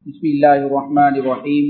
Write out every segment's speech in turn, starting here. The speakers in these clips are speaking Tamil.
بسم الله الرحمن الرحيم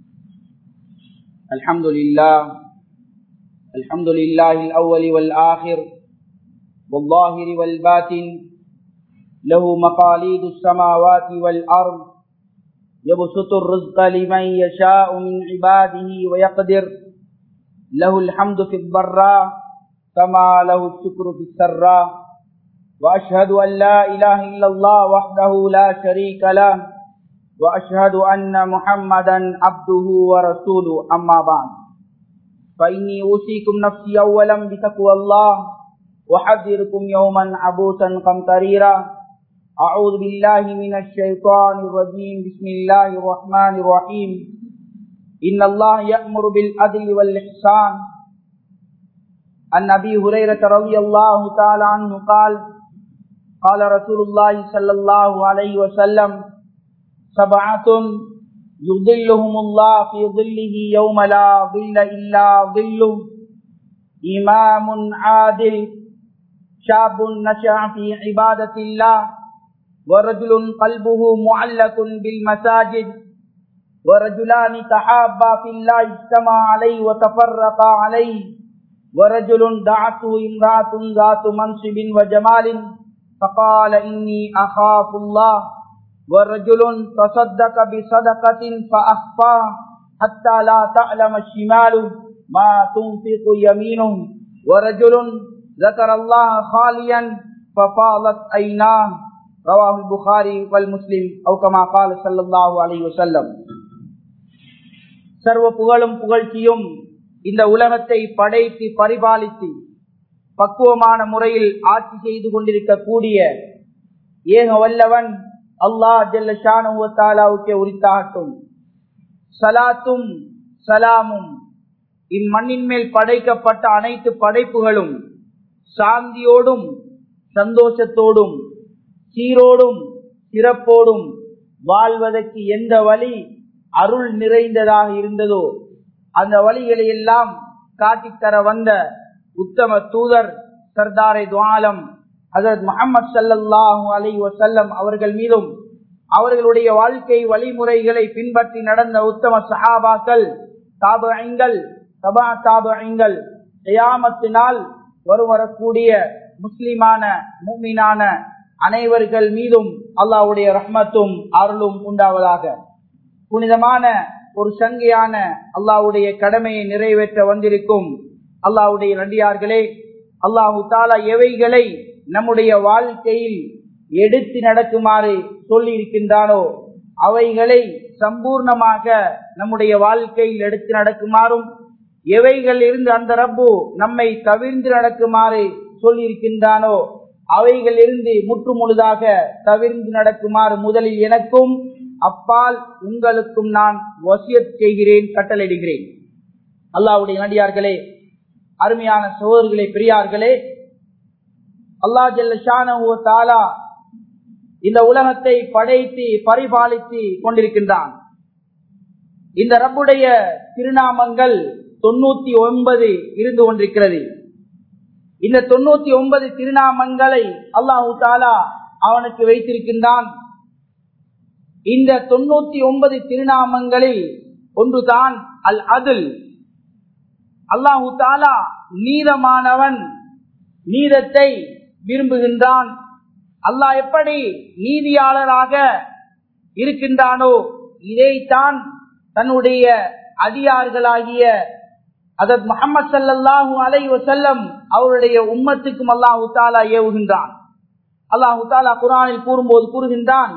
الحمد لله الحمد لله الأول والآخر والظاهر والباطن له مقاليد السماوات والأرض يبسط الرزق لمن يشاء من عباده ويقدر له الحمد في الضراء كما له الشكر في السراء وأشهد أن لا إله إلا الله وحده لا شريك له وأشهد أن محمدا عبده ورسوله أما بعد فإني أوصيكم نفسي أولا بتقوى الله وحذركم يوما عبوسا قمطريرا أعوذ بالله من الشيطان الرجيم بسم الله الرحمن الرحيم إن الله يأمر بالعدل والإحسان عن أبي هريرة رضي الله تعالى عنه قال قال رسول الله صلى الله عليه وسلم سبعة يظلهم الله في ظله يوم لا ظل إلا ظله إمام عادل شاب نشأ في عبادة الله ورجل قلبه معلق بالمساجد ورجلان تحابا في الله اجتمع عليه وتفرقا عليه ورجل دعته امرأة ذات منصب وجمال فقال إني أخاف الله ورجل تصدق بصدقة فأخفاه حتى لا تعلم الشمال ما تنفق يمينه ورجل ذكر الله خاليا ففاضت عيناه رواه البخاري والمسلم أو كما قال صلى الله عليه وسلم சர்வ புகழும் புகழ்ச்சியும் இந்த உலகத்தை படைத்து பரிபாலித்து பக்குவமான முறையில் ஆட்சி செய்து கொண்டிருக்கக்கூடிய ஏக வல்லவன் அல்லாஹ் ஜல்லாவுக்கே உரித்தாகட்டும் சலாத்தும் சலாமும் இம்மண்ணின் மேல் படைக்கப்பட்ட அனைத்து படைப்புகளும் சாந்தியோடும் சந்தோஷத்தோடும் சீரோடும் சிறப்போடும் வாழ்வதற்கு எந்த வழி அருள் நிறைந்ததாக இருந்ததோ அந்த வழிகளை எல்லாம் காட்டித்தர வந்த உத்தம தூதர் சர்தாரை துவாலம் ஹசரத் முகமது சல்லாஹூ அலி வசல்லம் அவர்கள் மீதும் அவர்களுடைய வாழ்க்கை வழிமுறைகளை பின்பற்றி நடந்த உத்தம சஹாபாக்கள் தாபங்கள் சபா தாபங்கள் செய்யாமத்தினால் வரும் வரக்கூடிய முஸ்லிமான மூமினான அனைவர்கள் மீதும் அல்லாவுடைய ரஹ்மத்தும் அருளும் உண்டாவதாக புனிதமான ஒரு சங்கையான அல்லாவுடைய கடமையை நிறைவேற்ற வந்திருக்கும் அல்லாவுடைய நடிகார்களே அல்லாஹு தாலா எவைகளை நம்முடைய வாழ்க்கையில் எடுத்து நடக்குமாறு சொல்லி இருக்கின்றானோ அவைகளை சம்பூர்ணமாக நம்முடைய வாழ்க்கையில் எடுத்து நடக்குமாறும் எவைகள் இருந்து அந்த ரப்பு நம்மை தவிர்ந்து நடக்குமாறு சொல்லி இருக்கின்றானோ அவைகள் இருந்து முற்று முழுதாக தவிர்ந்து நடக்குமாறு முதலில் எனக்கும் அப்பால் உங்களுக்கும் நான் வசியத் செய்கிறேன் கட்டளையிடுகிறேன் அல்லாவுடைய நடிகார்களே அருமையான சோதர்களே பெரியார்களே அல்லா ஜல்லா இந்த உலகத்தை படைத்து பரிபாலித்து கொண்டிருக்கின்றான் இந்த ரப்புடைய திருநாமங்கள் தொண்ணூத்தி ஒன்பது இருந்து கொண்டிருக்கிறது இந்த தொண்ணூத்தி ஒன்பது திருநாமங்களை அல்லாஹு தாலா அவனுக்கு வைத்திருக்கின்றான் இந்த தொண்ணூத்தி ஒன்பது திருநாமங்களில் ஒன்றுதான் அல் அதில் அல்லாஹு தாலா நீதமானவன் நீதத்தை விரும்புகின்றான் அல்லாஹ் எப்படி நீதியாளராக இருக்கின்றானோ இதைத்தான் தன்னுடைய அதிகார்களாகிய அதத் முகமது சல்லாஹூ அலை வசல்லம் அவருடைய உம்மத்துக்கும் அல்லாஹு தாலா ஏவுகின்றான் அல்லாஹு தாலா குரானில் கூறும்போது கூறுகின்றான்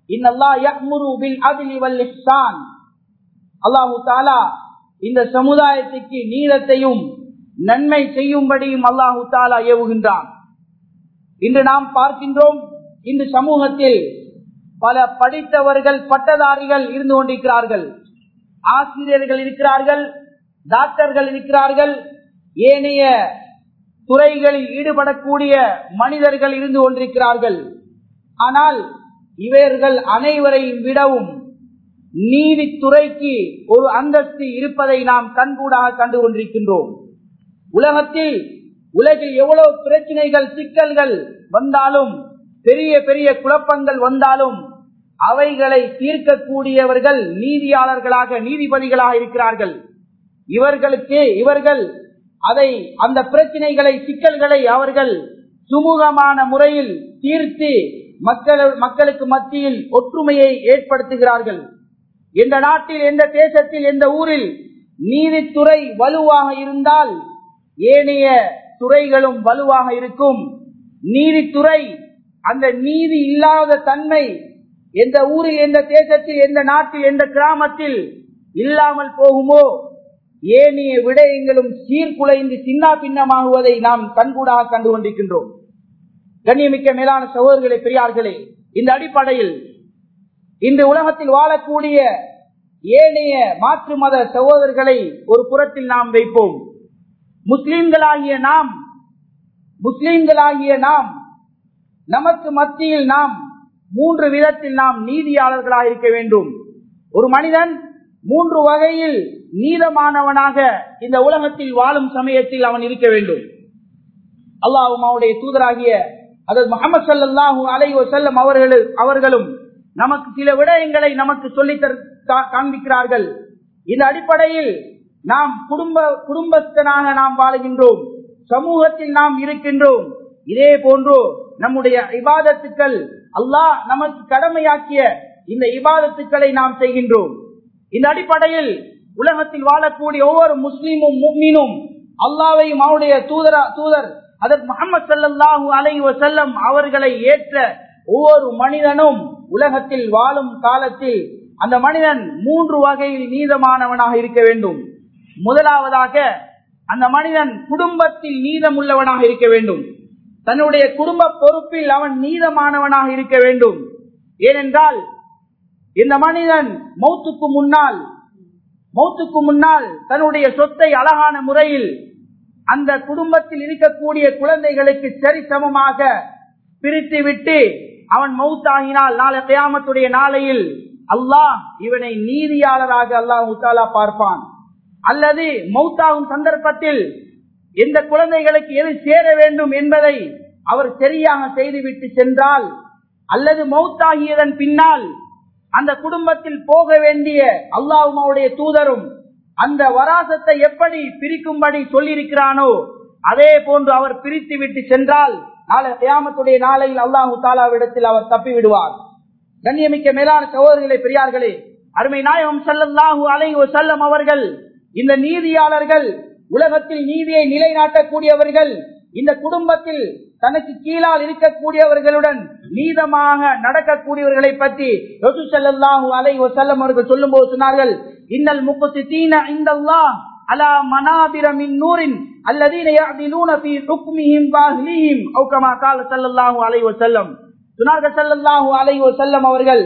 அல்லாஹு தாலா இந்த சமுதாயத்துக்கு நீளத்தையும் நன்மை செய்யும்படியும் அல்லாஹு தாலா ஏவுகின்றான் இன்று நாம் பார்க்கின்றோம் இந்த சமூகத்தில் பல படித்தவர்கள் பட்டதாரிகள் இருந்து கொண்டிருக்கிறார்கள் ஆசிரியர்கள் இருக்கிறார்கள் டாக்டர்கள் இருக்கிறார்கள் ஏனைய துறைகளில் ஈடுபடக்கூடிய மனிதர்கள் இருந்து கொண்டிருக்கிறார்கள் ஆனால் இவர்கள் அனைவரையும் விடவும் நீதித்துறைக்கு ஒரு அந்தஸ்து இருப்பதை நாம் கண்கூடாக கண்டு கொண்டிருக்கின்றோம் உலகத்தில் உலகில் எவ்வளவு பிரச்சனைகள் சிக்கல்கள் வந்தாலும் பெரிய பெரிய குழப்பங்கள் வந்தாலும் அவைகளை தீர்க்கக்கூடியவர்கள் நீதியாளர்களாக நீதிபதிகளாக இருக்கிறார்கள் இவர்களுக்கு இவர்கள் அதை அந்த பிரச்சனைகளை சிக்கல்களை அவர்கள் சுமூகமான முறையில் தீர்த்து மக்கள் மக்களுக்கு மத்தியில் ஒற்றுமையை ஏற்படுத்துகிறார்கள் எந்த நாட்டில் எந்த தேசத்தில் எந்த ஊரில் நீதித்துறை வலுவாக இருந்தால் ஏனைய துறைகளும் வலுவாக இருக்கும் நீதித்துறை அந்த நீதி இல்லாத தன்மை எந்த ஊரில் எந்த தேசத்தில் எந்த நாட்டில் எந்த கிராமத்தில் இல்லாமல் போகுமோ ஏனைய விடயங்களும் சீர்குலைந்து சின்னா பின்னமாகுவதை நாம் கண்கூடாக கண்டு கொண்டிருக்கின்றோம் கண்ணியமிக்க மேலான சகோதரர்களே பெரியார்களே இந்த அடிப்படையில் இன்று உலகத்தில் வாழக்கூடிய ஏனைய மாற்று மத சகோதரர்களை ஒரு புறத்தில் நாம் வைப்போம் முஸ்லிம்களாகிய நாம் முஸ்லிம்களாகிய நாம் நமக்கு மத்தியில் நாம் மூன்று விதத்தில் நாம் நீதியாளர்களாக இருக்க வேண்டும் ஒரு மனிதன் மூன்று வகையில் நீதமானவனாக இந்த உலகத்தில் வாழும் சமயத்தில் அவன் இருக்க வேண்டும் அல்லாஹும் அவருடைய தூதராகிய அதாவது முகமது சல்லாஹூ அலை செல்லம் அவர்கள் அவர்களும் நமக்கு சில விடயங்களை நமக்கு சொல்லி காண்பிக்கிறார்கள் இந்த அடிப்படையில் நாம் குடும்ப குடும்பஸ்தனாக நாம் வாழுகின்றோம் சமூகத்தில் நாம் இருக்கின்றோம் இதே போன்று நம்முடைய இபாதத்துக்கள் அல்லாஹ் நமக்கு கடமையாக்கிய இந்த இபாதத்துக்களை நாம் செய்கின்றோம் இந்த அடிப்படையில் உலகத்தில் வாழக்கூடிய ஒவ்வொரு முஸ்லீமும் முக்மீனும் அல்லாவையும் அவருடைய தூதர தூதர் அதற்கு முகமது சல்லாஹூ அலை வசல்லம் அவர்களை ஏற்ற ஒவ்வொரு மனிதனும் உலகத்தில் வாழும் காலத்தில் அந்த மனிதன் மூன்று வகையில் நீதமானவனாக இருக்க வேண்டும் முதலாவதாக அந்த மனிதன் குடும்பத்தில் நீதம் உள்ளவனாக இருக்க வேண்டும் தன்னுடைய குடும்ப பொறுப்பில் அவன் நீதமானவனாக இருக்க வேண்டும் ஏனென்றால் இந்த மனிதன் மௌத்துக்கு முன்னால் மௌத்துக்கு முன்னால் தன்னுடைய சொத்தை அழகான முறையில் அந்த குடும்பத்தில் இருக்கக்கூடிய குழந்தைகளுக்கு சரி சமமாக பிரித்து விட்டு அவன் மௌத்தாகினால் நாளை கியாமத்துடைய நாளையில் அல்லாஹ் இவனை நீதியாளராக அல்லாஹ் முத்தாலா பார்ப்பான் அல்லது மௌத்தாகும் சந்தர்ப்பத்தில் எந்த குழந்தைகளுக்கு எது சேர வேண்டும் என்பதை அவர் சரியாக செய்துவிட்டு சென்றால் அல்லது மௌத்தாகியதன் பின்னால் அந்த குடும்பத்தில் போக வேண்டிய அல்லாஹும் அவருடைய தூதரும் அந்த வராசத்தை எப்படி பிரிக்கும்படி சொல்லியிருக்கிறானோ அதே போன்று அவர் பிரித்து விட்டு சென்றால் நாளை கியாமத்துடைய நாளையில் அல்லாஹு தாலாவிடத்தில் அவர் தப்பி விடுவார் கண்ணியமிக்க மேலான சகோதரர்களே பெரியார்களே அருமை நாயகம் சல்லல்லாஹூ அலை செல்லம் அவர்கள் இந்த நீதியாளர்கள் உலகத்தில் நீதியை நிலைநாட்டக்கூடியவர்கள் இந்த குடும்பத்தில் தனக்கு கீழால் இருக்கக்கூடியவர்களுடன் நீதமாக நடக்கக்கூடியவர்களை பற்றி செல்லல்லாஹு அலை செல்லம் அவர்கள் சொல்லும் போது சொன்னார்கள் இன்னல் முப்பத்தி தீன இந்த அலா மனாபிர மின் நூரின் அல்லதீன يعدلون في حكمهم واهلهم او كما قال صلى الله عليه وسلم சொன்னார்கள் ஸல்லல்லாஹு அலைஹி வஸல்லம் அவர்கள்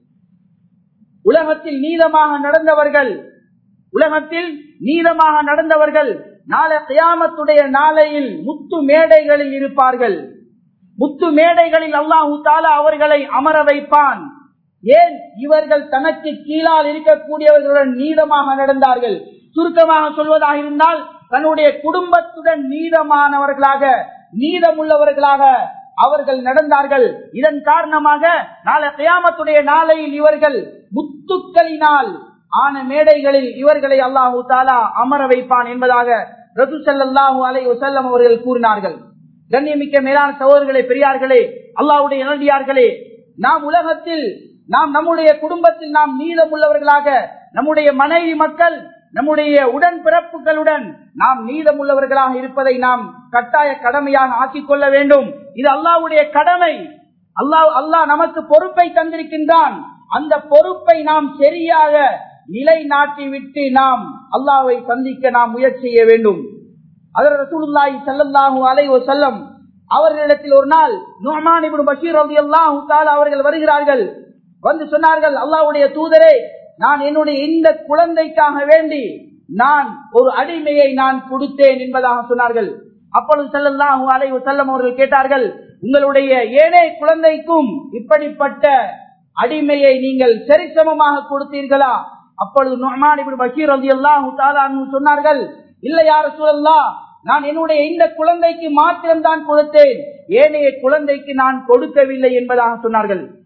உலகத்தில் நீதமாக நடந்தவர்கள் உலகத்தில் நீதமாக நடந்தவர்கள் நாளை கியாமத்துடைய நாளையில் முத்து மேடைகளில் இருப்பார்கள் முத்து மேடைகளில் அல்லாஹு தாலா அவர்களை அமர வைப்பான் ஏன் இவர்கள் தனக்கு கீழால் இருக்கக்கூடியவர்களுடன் நீதமாக நடந்தார்கள் சுருக்கமாக சொல்வதாக இருந்தால் தன்னுடைய குடும்பத்துடன் நீதமானவர்களாக நீதமுள்ளவர்களாக அவர்கள் நடந்தார்கள் இதன் காரணமாக நாளை கியாமத்துடைய நாளையில் இவர்கள் முத்துக்களினால் ஆன மேடைகளில் இவர்களை அல்லாஹு தாலா அமர வைப்பான் என்பதாக ரசூ ஸல்லல்லாஹு அலைஹி வஸல்லம் அவர்கள் கூறினார்கள் கண்ணியமிக்க மேலான சகோதரர்களே பெரியார்களே அல்லாஹ்வுடைய நல்லடியார்களே நாம் உலகத்தில் நாம் நம்முடைய குடும்பத்தில் நாம் நீதம் உள்ளவர்களாக நம்முடைய மனைவி மக்கள் நம்முடைய உடன் பிறப்புகளுடன் நாம் நீதம் உள்ளவர்களாக இருப்பதை நாம் கட்டாய கடமையாக ஆக்கிக் கொள்ள வேண்டும் இது அல்லாஹ்வுடைய கடமை அல்லாஹ் அல்லாஹ் நமக்கு பொறுப்பை தந்திருக்கின்றான் அந்த பொறுப்பை நாம் சரியாக நிலைநாட்டி விட்டு நாம் அல்லாவை சந்திக்க நாம் முயற்சி செய்ய வேண்டும் அதர் ரசூலுல்லாஹி ஸல்லல்லாஹு அலைஹி வஸல்லம் அவர்களிடத்தில் ஒரு நாள் நுஹ்மான் இப்னு பஷீர் ரலியல்லாஹு தஆலா அவர்கள் வருகிறார்கள் வந்து சொன்னார்கள் அல்லாஹ்வுடைய தூதரே நான் என்னுடைய இந்த குழந்தைக்காக வேண்டி நான் ஒரு அடிமையை நான் கொடுத்தேன் என்பதாக சொன்னார்கள் அப்பொழுது ஸல்லல்லாஹு அலைஹி வஸல்லம் அவர்கள் கேட்டார்கள் உங்களுடைய ஏழை குழந்தைக்கும் இப்படிப்பட்ட அடிமையை நீங்கள் சரிசமமாக கொடுத்தீர்களா அப்பொழுது நுஹ்மான் இப்னு பஷீர் ரலியல்லாஹு தஆலா அன்ஹு சொன்னார்கள் இல்லை யார் ரசூலல்லாஹ் நான் என்னுடைய இந்த குழந்தைக்கு மாத்திரம்தான் கொடுத்தேன் ஏனைய குழந்தைக்கு நான் கொடுக்கவில்லை என்பதாக சொன்னார்கள்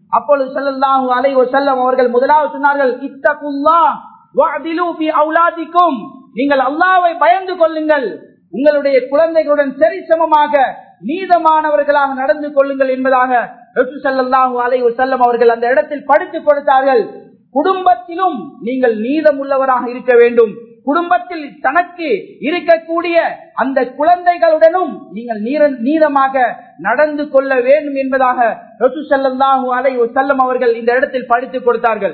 அப்பொழுது ஸல்லல்லாஹு அலைஹி வஸல்லம் அவர்கள் முதலாவது சொன்னார்கள் இத்தகுல்லாஹ் வஅதிலு ஃபி அவுலாதிக்கும் நீங்கள் அல்லாஹ்வை பயந்து கொள்ளுங்கள் உங்களுடைய குழந்தைகளுடன் சரிசமமாக நீதமானவர்களாக நடந்து கொள்ளுங்கள் என்பதாக ரசூல் ஸல்லல்லாஹு அலைஹி வஸல்லம் அவர்கள் அந்த இடத்தில் படித்துக் கொடுத்தார்கள் குடும்பத்திலும் நீங்கள் நீதம் உள்ளவராக இருக்க வேண்டும் குடும்பத்தில் தனக்கு இருக்கக்கூடிய அந்த குழந்தைகளுடனும் நீங்கள் நீர- நீதமாக நடந்து கொள்ள வேண்டும் என்பதாக ரசூ ஸல்லல்லாஹு அலைஹி வஸல்லம் அவர்கள் இந்த இடத்தில் படித்துக் கொடுத்தார்கள்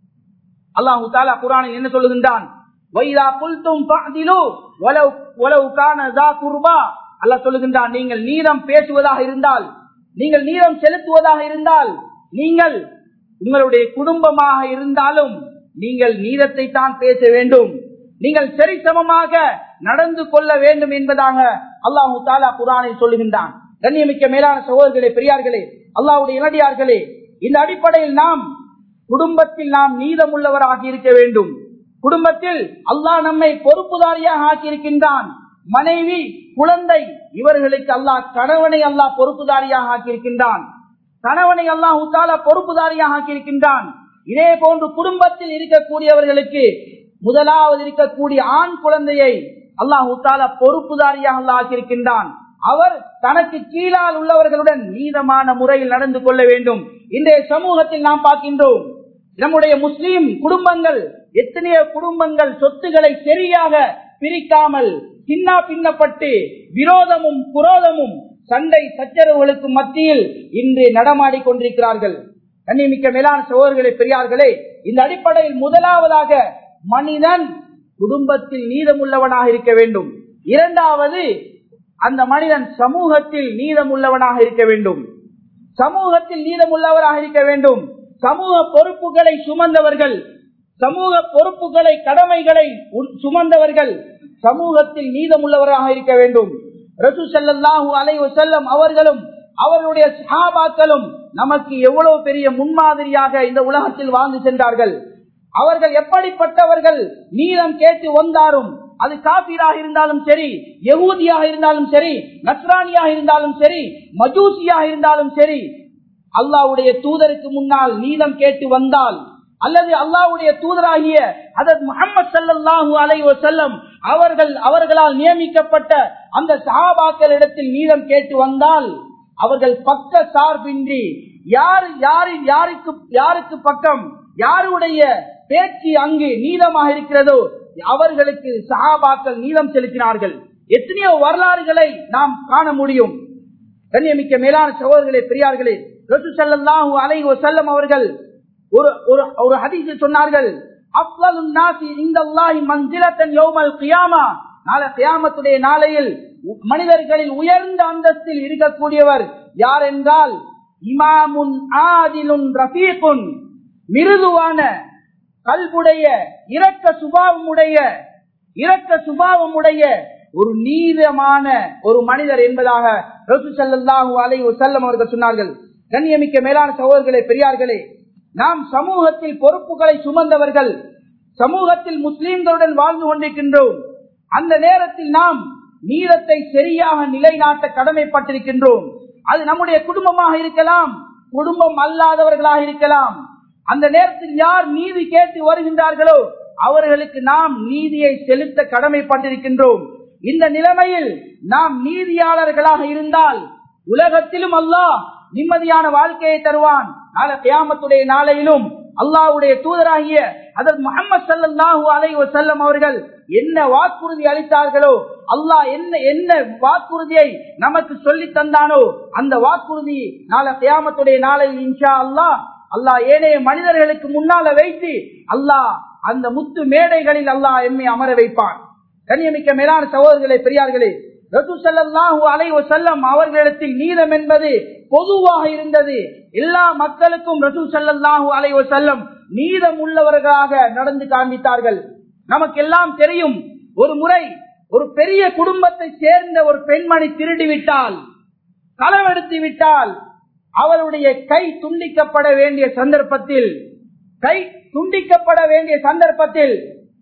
அல்லாஹு தாலா குரானில் என்ன சொல்லுகின்றான் வைதா குல்தும் ஃபஅதிலு வலவ் வலவ் கான ذا குர்பா அல்லாஹ் சொல்லுகின்றான் நீங்கள் நீதம் பேசுவதாக இருந்தால் நீங்கள் நீதம் செலுத்துவதாக இருந்தால் நீங்கள் உங்களுடைய குடும்பமாக இருந்தாலும் நீங்கள் நீதத்தை தான் பேச வேண்டும் நீங்கள் சரிசமமாக நடந்து கொள்ள வேண்டும் என்பதாக அல்லாஹு தாலா குரானில் சொல்லுகின்றான் கண்ணியமிக்க மேலான சகோதரர்களே பெரியார்களே அல்லாஹ்வுடைய இளடியார்களே இந்த அடிப்படையில் நாம் குடும்பத்தில் நாம் நீதமுள்ளவராக இருக்க வேண்டும் குடும்பத்தில் அல்லாஹ் நம்மை பொறுப்புதாரியாக ஆக்கியிருக்கின்றான் மனைவி குழந்தை இவர்களுக்கு அல்லாஹ் கணவனை அல்லாஹ் பொறுப்புதாரியாக ஆக்கியிருக்கின்றான் கணவனை அல்லாஹ் உத்தால பொறுப்புதாரியாக ஆக்கியிருக்கின்றான் இதே போன்று குடும்பத்தில் இருக்கக்கூடியவர்களுக்கு முதலாவது இருக்கக்கூடிய ஆண் குழந்தையை அல்லாஹ் உத்தால பொறுப்புதாரியாக அல்லாஹ் ஆக்கியிருக்கின்றான் அவர் தனக்கு கீழால் உள்ளவர்களுடன் நீதமான முறையில் நடந்து கொள்ள வேண்டும் இன்றைய சமூகத்தில் நாம் பார்க்கின்றோம் நம்முடைய முஸ்லீம் குடும்பங்கள் எத்தனையோ குடும்பங்கள் சொத்துக்களை சரியாக பிரிக்காமல் சின்ன பின்னப்பட்டு விரோதமும் குரோதமும் சண்டை சச்சரவுகளுக்கு மத்தியில் இன்று நடமாடிக் கொண்டிருக்கிறார்கள் கண்ணிமிக்க மேலான சோழர்களே பெரியார்களே இந்த அடிப்படையில் முதலாவதாக மனிதன் குடும்பத்தில் நீதமுள்ளவனாக இருக்க வேண்டும் இரண்டாவது அந்த மனிதன் சமூகத்தில் நீதமுள்ளவனாக இருக்க வேண்டும் சமூகத்தில் நீதமுள்ளவராக இருக்க வேண்டும் சமூக பொறுப்புகளை சுமந்தவர்கள் சமூக பொறுப்புகளை கடமைகளை உ- சுமந்தவர்கள் சமூகத்தில் நீதமுள்ளவராக இருக்க வேண்டும் ரசூ ஸல்லல்லாஹு அலைஹி வஸல்லம் அவர்களும் அவர்களுடைய சஹாபாக்களும் நமக்கு எவ்வளவு பெரிய முன்மாதிரியாக இந்த உலகத்தில் வாழ்ந்து சென்றார்கள் அவர்கள் எப்படிப்பட்டவர்கள் நீதம் கேட்டு வந்தாரும் அது காபீராக இருந்தாலும் சரி யகூதியாக இருந்தாலும் சரி நஸ்ரானியாக இருந்தாலும் சரி மஜூசியாக இருந்தாலும் சரி அல்லாஹ்வுடைய தூதருக்கு முன்னால் நீதம் கேட்டு வந்தால் அல்லது அல்லாஹ்வுடைய தூதராகிய அதத் முஹம்மது ஸல்லல்லாஹு அலைஹி வஸல்லம் அவர்கள் அவர்களால் நியமிக்கப்பட்ட அந்த சஹாபாக்களிடத்தில் நீதம் கேட்டு வந்தால் அவர்கள் பக்க சார்பின்றி யார் யாரு யாருக்கு யாருக்கு பக்கம் யாருடைய பேச்சு அங்கு நீதமாக இருக்கிறதோ அவர்களுக்கு சஹாபாக்கள் நீதம் செலுத்தினார்கள் எத்தனையோ வரலாறுகளை நாம் காண முடியும் கண்ணியமிக்க மேலான சகோதரர்களே பெரியார்களே ரசூ ஸல்லல்லாஹு அலைஹி வஸல்லம் அவர்கள் ஒரு ஒரு ஒரு ஹதீஸில் சொன்னார்கள் அஃலலுன் நாசி இந்தல்லாஹி மன்சிலத்தன் யௌமல் கியாமா நாளை கியாமத்துடைய நாளையில் மனிதர்களில் உயர்ந்த அந்தஸ்தில் இருக்கக்கூடியவர் யார் என்றால் இமாமுன் ஆதிலுன் ரஃபீகுன் மிருதுவான கல்புடைய இரக்க சுபாவமுடைய இரக்க சுபாவமுடைய ஒரு நீதமான ஒரு மனிதர் என்பதாக ரசூ ஸல்லல்லாஹு அலைஹி வஸல்லம் அவர்கள் சொன்னார்கள் கண்ணியமிக்க மேலான சகோதரர்களே பெரியார்களே நாம் சமூகத்தில் பொறுப்புகளை சுமந்தவர்கள் சமூகத்தில் முஸ்லிம்களுடன் வாழ்ந்து கொண்டிருக்கின்றோம் அந்த நேரத்தில் நாம் நீதத்தை சரியாக நிலைநாட்ட கடமைப்பட்டிருக்கின்றோம் அது நம்முடைய குடும்பமாக இருக்கலாம் குடும்பம் அல்லாதவர்களாக இருக்கலாம் அந்த நேரத்தில் யார் நீதி கேட்டு வருகின்றார்களோ அவர்களுக்கு நாம் நீதியை செலுத்த கடமைப்பட்டிருக்கின்றோம் இந்த நிலைமையில் நாம் நீதியாளர்களாக இருந்தால் உலகத்திலும் அல்லாஹ் நிம்மதியான வாழ்க்கையை தருவான் நாளை கியாமத்துடைய நாளையிலும் அல்லாஹ்வுடைய தூதராகிய அதற்கு முகமது சல்லல்லாஹு அலைஹி வஸல்லம் அவர்கள் என்ன வாக்குறுதி அளித்தார்களோ அல்லாஹ் என்ன என்ன வாக்குறுதியை நமக்கு சொல்லி தந்தானோ அந்த வாக்குறுதி நாளை கியாமத்துடைய நாளையில் இன்ஷா அல்லாஹ் அல்லாஹ் ஏனைய மனிதர்களுக்கு முன்னால வைத்து அல்லாஹ் அந்த முத்து மேடைகளில் அல்லாஹ் எம்மை அமர வைப்பான் கண்ணியமிக்க மேலான சகோதரர்களே பெரியார்களே ரசூ ஸல்லல்லாஹு அலைஹி வஸல்லம் அவர்களிடத்தில் நீதம் என்பது பொதுவாக இருந்தது எல்லா மக்களுக்கும் ரசூ ஸல்லல்லாஹு அலைஹி வஸல்லம் நீதம் உள்ளவர்களாக நடந்து காண்பித்தார்கள் நமக்கு எல்லாம் தெரியும் ஒரு முறை ஒரு பெரிய குடும்பத்தை சேர்ந்த ஒரு பெண்மணி திருடி விட்டால் களவெடுத்து விட்டால் அவளுடைய கை துண்டிக்கப்பட வேண்டிய சந்தர்ப்பத்தில் கை துண்டிக்கப்பட வேண்டிய சந்தர்ப்பத்தில்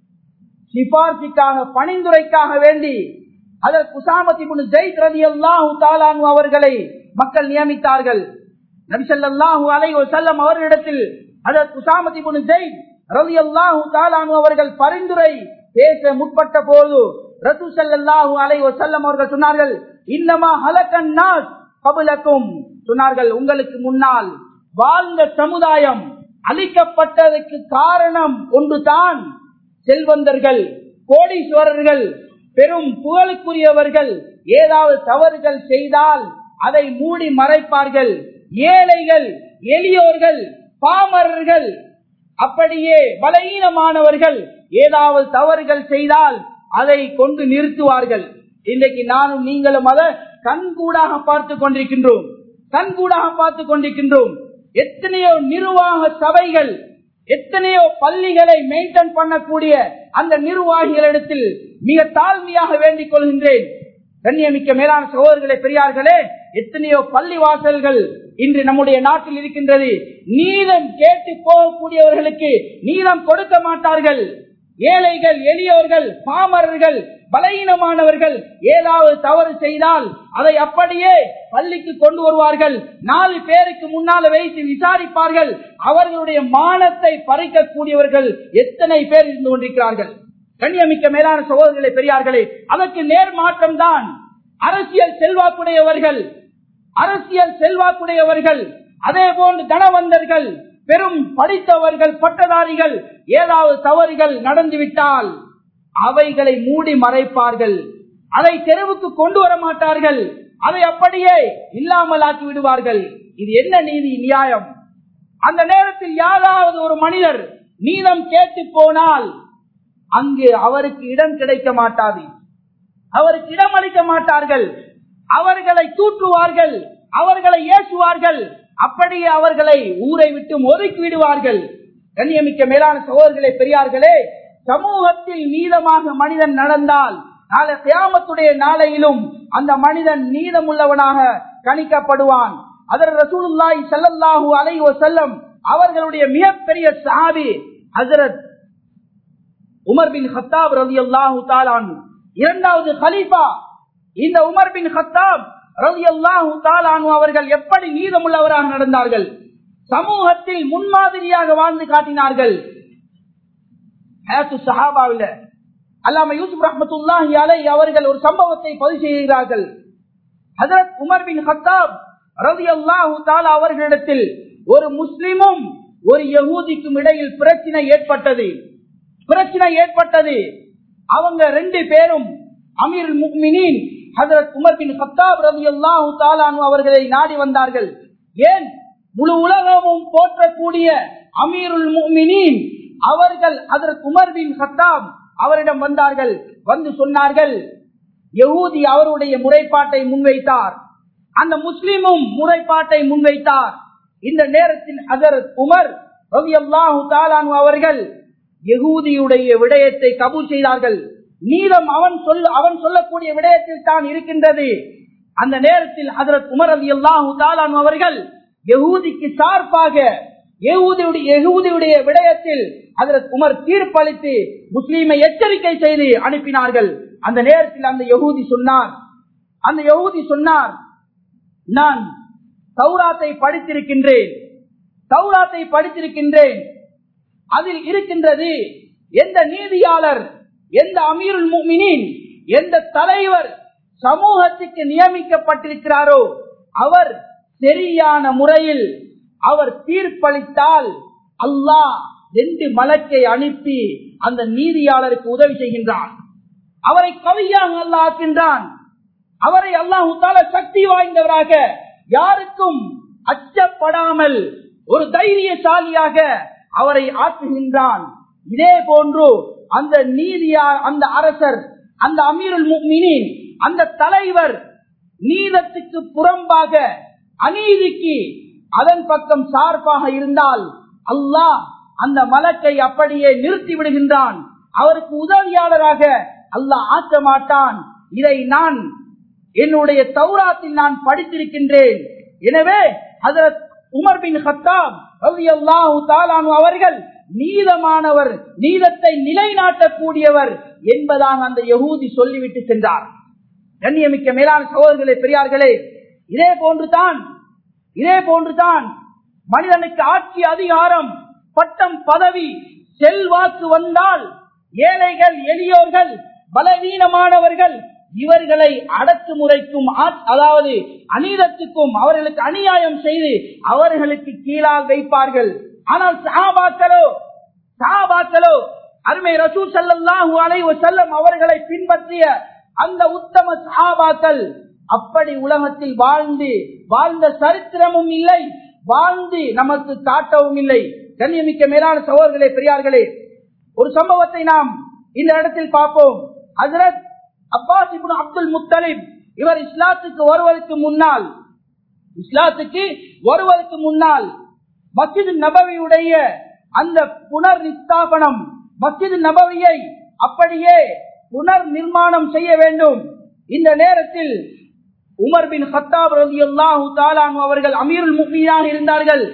சிபார்சிக்காக பணிந்துரைக்காக வேண்டி அதற்கு குசாமத்தி முன் ஜெயித் ரதி அல்லாஹு தாலானு அவர்களை மக்கள் நியமித்தார்கள் நபிசல்லாஹு அலைஹி வஸல்லம் அவர்களிடத்தில் அதற்கு உசாமதி புனு ஜெயித் ரலியல்லாஹு தாலானு அவர்கள் பரிந்துரை பேச முற்பட்ட போது ரசூ ஸல்லல்லாஹு அலைஹி வஸல்லம் அவர்கள் சொன்னார்கள் இன்னமா ஹலக்கன் நாஸ் கபலக்கும் சொன்னார்கள் உங்களுக்கு முன்னால் வாழ்ந்த சமுதாயம் அழிக்கப்பட்டதற்கு காரணம் ஒன்றுதான் செல்வந்தர்கள் கோடீஸ்வரர்கள் பெரும் புகழுக்குரியவர்கள் ஏதாவது தவறுகள் செய்தால் அதை மூடி மறைப்பார்கள் ஏழைகள் எளியோர்கள் பாமரர்கள் அப்படியே பலகீனமானவர்கள் ஏதாவது தவறுகள் செய்தால் அதை கொண்டு நிறுத்துவார்கள் இன்றைக்கு நானும் நீங்களும் அதை கண்கூடாக பார்த்து கொண்டிருக்கின்றோம் கண்கூடாக பார்த்து கொண்டிருக்கின்றோம் எத்தனையோ நிர்வாக சபைகள் எத்தனையோ பள்ளிகளை மெயின்டைன் பண்ணக்கூடிய அந்த நிர்வாகிகளிடத்தில் மிக தாழ்மையாக வேண்டிக் கொள்கின்றேன் கண்ணியமிக்க மேலான சகோதரர்களே பெரியார்களே எத்தனையோ பள்ளி வாசல்கள் இன்று நம்முடைய நாட்டில் இருக்கின்றது நீதம் கேட்டு போகக்கூடியவர்களுக்கு நீதம் கொடுக்க மாட்டார்கள் ஏழைகள் எளியவர்கள் பாமரர்கள் பலகீனமானவர்கள் ஏதாவது தவறு செய்தால் அதை அப்படியே பள்ளிக்கு கொண்டு வருவார்கள் நாலு பேருக்கு முன்னால வைத்து விசாரிப்பார்கள் அவர்களுடைய மானத்தை பறிக்கக்கூடியவர்கள் எத்தனை பேர் இருந்து கொண்டிருக்கிறார்கள் கண்ணியமிக்க மேலான சகோதரர்களே பெரியார்களே அதற்கு நேர் மாற்றம் தான் அரசியல் செல்வாக்குடையவர்கள் அரசியல் செல்வாக்குடையவர்கள் அதே போன்று தனவந்தர்கள் பெரும் படித்தவர்கள் பட்டதாரிகள் ஏதாவது தவறுகள் நடந்துவிட்டால் அவைகளை மூடி மறைப்பார்கள் அதை தெருவுக்கு கொண்டு வர மாட்டார்கள் அதை அப்படியே இல்லாமல் ஆக்கி விடுவார்கள் இது என்ன நீதி நியாயம் அந்த நேரத்தில் யாராவது ஒரு மனிதர் நீதம் கேட்டு போனால் அங்கு அவருக்கு இடம் கிடைக்க மாட்டாது அவருக்கு இடம் அளிக்க மாட்டார்கள் அவர்களை தூற்றுவார்கள் அவர்களை ஏசுவார்கள் அப்படியே அவர்களை ஊரை விட்டு ஒதுக்கி விடுவார்கள் கண்ணியமிக்க மேலான சகோதரர்களே பெரியார்களே சமூகத்தில் நீதமாக மனிதன் நடந்தால் நாளை கியாமத்துடைய நாளையிலும் அந்த மனிதன் நீதமுள்ளவனாக கணிக்கப்படுவான் அதர் ரசூலுல்லாஹி ஸல்லல்லாஹு அலைஹி வஸல்லம் அவர்களுடைய மிகப்பெரிய சஹாபி ஹஜரத் உமர் பின் ஹத்தாப் ரலியல்லாஹு தஆலா இரண்டாவது கலீஃபா இந்த உமர் பின் ஹத்தாப் ரலியல்லாஹு தஆலா அவர்கள் எப்படி நீதமுள்ளவராக நடந்தார்கள் சமூகத்தில் முன்மாதிரியாக வாழ்ந்து காட்டினார்கள் சஹாபாவில் அல்லாம யூசுப் ரஹமத்துல்லாஹி அலை அவர்கள் ஒரு சம்பவத்தை பதிவு செய்கிறார்கள் ஹஜரத் உமர் பின் ஹத்தாப் ரலியல்லாஹு தஆலா அவர்களிடத்தில் ஒரு முஸ்லிமும் ஒரு யகூதிக்கும் இடையில் பிரச்சனை ஏற்பட்டது பிரச்சனை ஏற்பட்டது அவங்க ரெண்டு பேரும் அமீர் முக்மினின் ஹசரத் உமர் பின் ஹத்தாப் ரவி அல்லாஹு தாலானு அவர்களை நாடி வந்தார்கள் ஏன் முழு உலகமும் போற்றக்கூடிய அமீருல் முக்மினின் அவர்கள் ஹசரத் உமர் பின் ஹத்தாப் அவரிடம் வந்தார்கள் வந்து சொன்னார்கள் யகூதி அவருடைய முறைப்பாட்டை முன்வைத்தார் அந்த முஸ்லிமும் முறைப்பாட்டை முன்வைத்தார் இந்த நேரத்தில் ஹசரத் உமர் ரவி அல்லாஹு தாலானு அவர்கள் யகூதியுடைய விடயத்தை கபூல் செய்தார்கள் நீதம் அவன் சொல் அவன் சொல்லக்கூடிய விடயத்தில் தான் இருக்கின்றது அந்த நேரத்தில் ஹசரத் உமர் அலி அல்லாஹு தாலான் அவர்கள் யகூதிக்கு சார்பாக யகூதியுடைய விடயத்தில் ஹசரத் உமர் தீர்ப்பளித்து முஸ்லீமை எச்சரிக்கை செய்து அனுப்பினார்கள் அந்த நேரத்தில் அந்த யகூதி சொன்னார் அந்த யகூதி சொன்னார் நான் சௌராத்தை படித்திருக்கின்றேன் சௌராத்தை படித்திருக்கின்றேன் அதில் இருக்கின்றது எந்த நீதியாளர் எந்த அமீருல் முமினின் எந்த தலைவர் சமூகத்துக்கு நியமிக்கப்பட்டிருக்கிறாரோ அவர் சரியான முறையில் அவர் தீர்ப்பளித்தால் அல்லாஹ் ரெண்டு மலக்கை அனுப்பி அந்த நீதியாளருக்கு உதவி செய்கின்றான் அவரை கவியாக அல்லாஹ் ஆக்கின்றான் அவரை அல்லாஹு தால சக்தி வாய்ந்தவராக யாருக்கும் அச்சப்படாமல் ஒரு தைரியசாலியாக அவரை ஆக்குகின்றான் இதே போன்று அந்த நீதியா அந்த அரசர் அந்த அமீருல் முக்மினின் அந்த தலைவர் நீதத்துக்கு புறம்பாக அநீதிக்கு அதன் பக்கம் சார்பாக இருந்தால் அல்லாஹ் அந்த மலக்கை அப்படியே நிறுத்தி விடுகின்றான் அவருக்கு உதவியாளராக அல்லாஹ் ஆக்க மாட்டான் இதை நான் என்னுடைய தௌராத்தில் நான் படித்திருக்கின்றேன் எனவே அதற்கு உமர் பின் ஹத்தாப் அவர்கள் நீதமானவர் நீதத்தை நிலைநாட்டக்கூடியவர் என்பதாக அந்த யகூதி சொல்லிவிட்டு சென்றார் கண்ணியமிக்க மேலான சகோதரர்களே பெரியார்களே இதே போன்றுதான் இதே போன்றுதான் மனிதனுக்கு ஆட்சி அதிகாரம் பட்டம் பதவி செல்வாக்கு வந்தால் ஏழைகள் எளியோர்கள் பலவீனமானவர்கள் இவர்களை அடக்குமுறைக்கும் ஆ- அதாவது அநீதத்துக்கும் அவர்களுக்கு அநியாயம் செய்து அவர்களுக்கு கீழால் வைப்பார்கள் ஆனால் சஹாபாக்களோ சஹாபாக்களோ அருமை ரசூல் ஸல்லல்லாஹு அலைஹி வஸல்லம் அவர்களை பின்பற்றிய அந்த உத்தம சஹாபாக்கள் அப்படி உலகத்தில் வாழ்ந்து வாழ்ந்த சரித்திரமும் இல்லை வாழ்ந்து நமக்கு காட்டவும் இல்லை கண்ணியமிக்க மேலான சகோதரர்களே பெரியார்களே ஒரு சம்பவத்தை நாம் இந்த இடத்தில் பார்ப்போம் ஹஜரத் அப்பாஸ் இப்னு அப்துல் முத்தலிப் இவர் இஸ்லாத்துக்கு வருவதற்கு முன்னால் இஸ்லாத்துக்கு வருவதற்கு முன்னால் மஸ்ஜித் நபவியுடைய அந்த புனர் நிஸ்தாபனம் மஸ்ஜித் நபவியை அப்படியே புனர் நிர்மாணம் செய்ய வேண்டும் இந்த நேரத்தில் உமர் பின் ஹத்தாப் ரலியல்லாஹு தஆலா அன்ஹு அவர்கள் அமீருல் முஃமினாக இருந்தார்கள்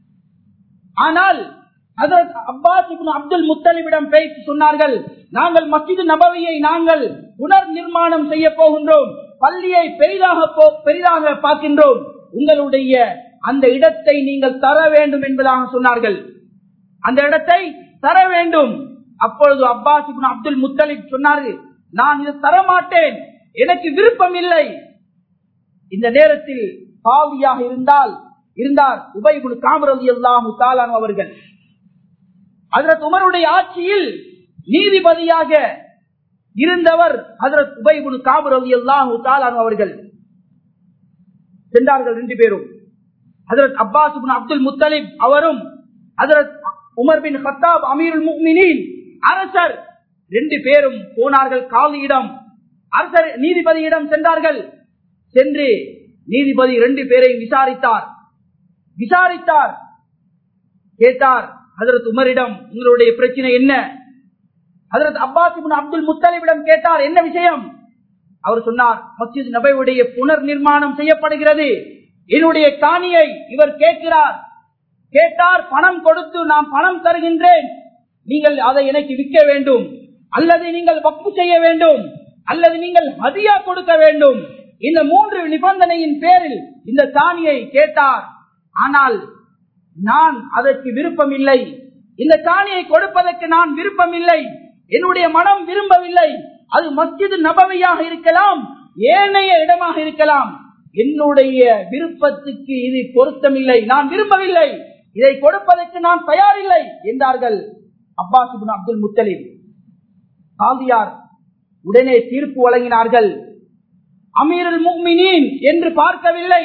ஆனால் ஹஜரத் அப்பாஸ் இப்னு அப்துல் முத்தலிபிடம் பேசி சொன்னார்கள் நாங்கள் மஸ்ஜித் நபவியை நாங்கள் புனர் நிர்மாணம் செய்ய போகின்றோம் பள்ளியை பெரிதாக போ- பெரிதாக பார்க்கின்றோம் உங்களுடைய அந்த இடத்தை நீங்கள் தர வேண்டும் என்பதாக சொன்னார்கள் அந்த இடத்தை தர வேண்டும் அப்பொழுது அப்பாஸ் இப்னு அப்துல் முத்தலிப் சொன்னார்கள் நான் இதை தர மாட்டேன் எனக்கு விருப்பம் இல்லை இந்த நேரத்தில் பாவியாக இருந்தால் இருந்தார் உபயகுல் காமரதி அல்லாஹு தாலான் அவர்கள் ஹஜரத் உமருடைய ஆட்சியில் நீதிபதியாக இருந்தவர் ஹஜரத் உபயகுல் காமரதி அல்லாஹு தாலான் அவர்கள் சென்றார்கள் ரெண்டு பேரும் ஹஜரத் அப்பாஸ் இப்னு அப்துல் முத்தலிப் அவரும் ஹஜரத் உமர் பின் ஹத்தாப் அமீருல் முக்மினின் அரசர் ரெண்டு பேரும் போனார்கள் காலியிடம் அரசர் நீதிபதியிடம் சென்றார்கள் சென்று நீதிபதி ரெண்டு பேரையும் விசாரித்தார் விசாரித்தார் கேட்டார் ஹதரத் உமரிடம் உங்களுடைய பிரச்சனை என்ன ஹதரத் அப்பாஸ் இப்னு அப்துல் முத்தலிபிடம் கேட்டார் என்ன விஷயம் அவர் சொன்னார் மஸ்ஜித் நபையுடைய புனர் நிர்மாணம் செய்யப்படுகிறது என்னுடைய காணியை இவர் கேட்கிறார் கேட்டார் பணம் கொடுத்து நான் பணம் தருகின்றேன் நீங்கள் அதை எனக்கு விற்க வேண்டும் அல்லது நீங்கள் வக்பு செய்ய வேண்டும் அல்லது நீங்கள் ஹதியா கொடுக்க வேண்டும் இந்த மூன்று நிபந்தனையின் பேரில் இந்த காணியை கேட்டார் ஆனால் நான் அதற்கு விருப்பம் இல்லை இந்த காணியை கொடுப்பதற்கு நான் விருப்பம் இல்லை என்னுடைய மனம் விரும்பவில்லை அது மஸ்ஜித் நபவியாக இருக்கலாம் ஏனைய இடமாக இருக்கலாம் என்னுடைய விருப்பத்துக்கு இது பொருத்தமில்லை நான் விரும்பவில்லை இதை கொடுப்பதற்கு நான் தயாரில்லை என்றார்கள் அப்பாஸ் இப்னு அப்துல் முத்தலிப் காந்தியார் உடனே தீர்ப்பு வழங்கினார்கள் அமீருல் முக்மினீன் என்று பார்க்கவில்லை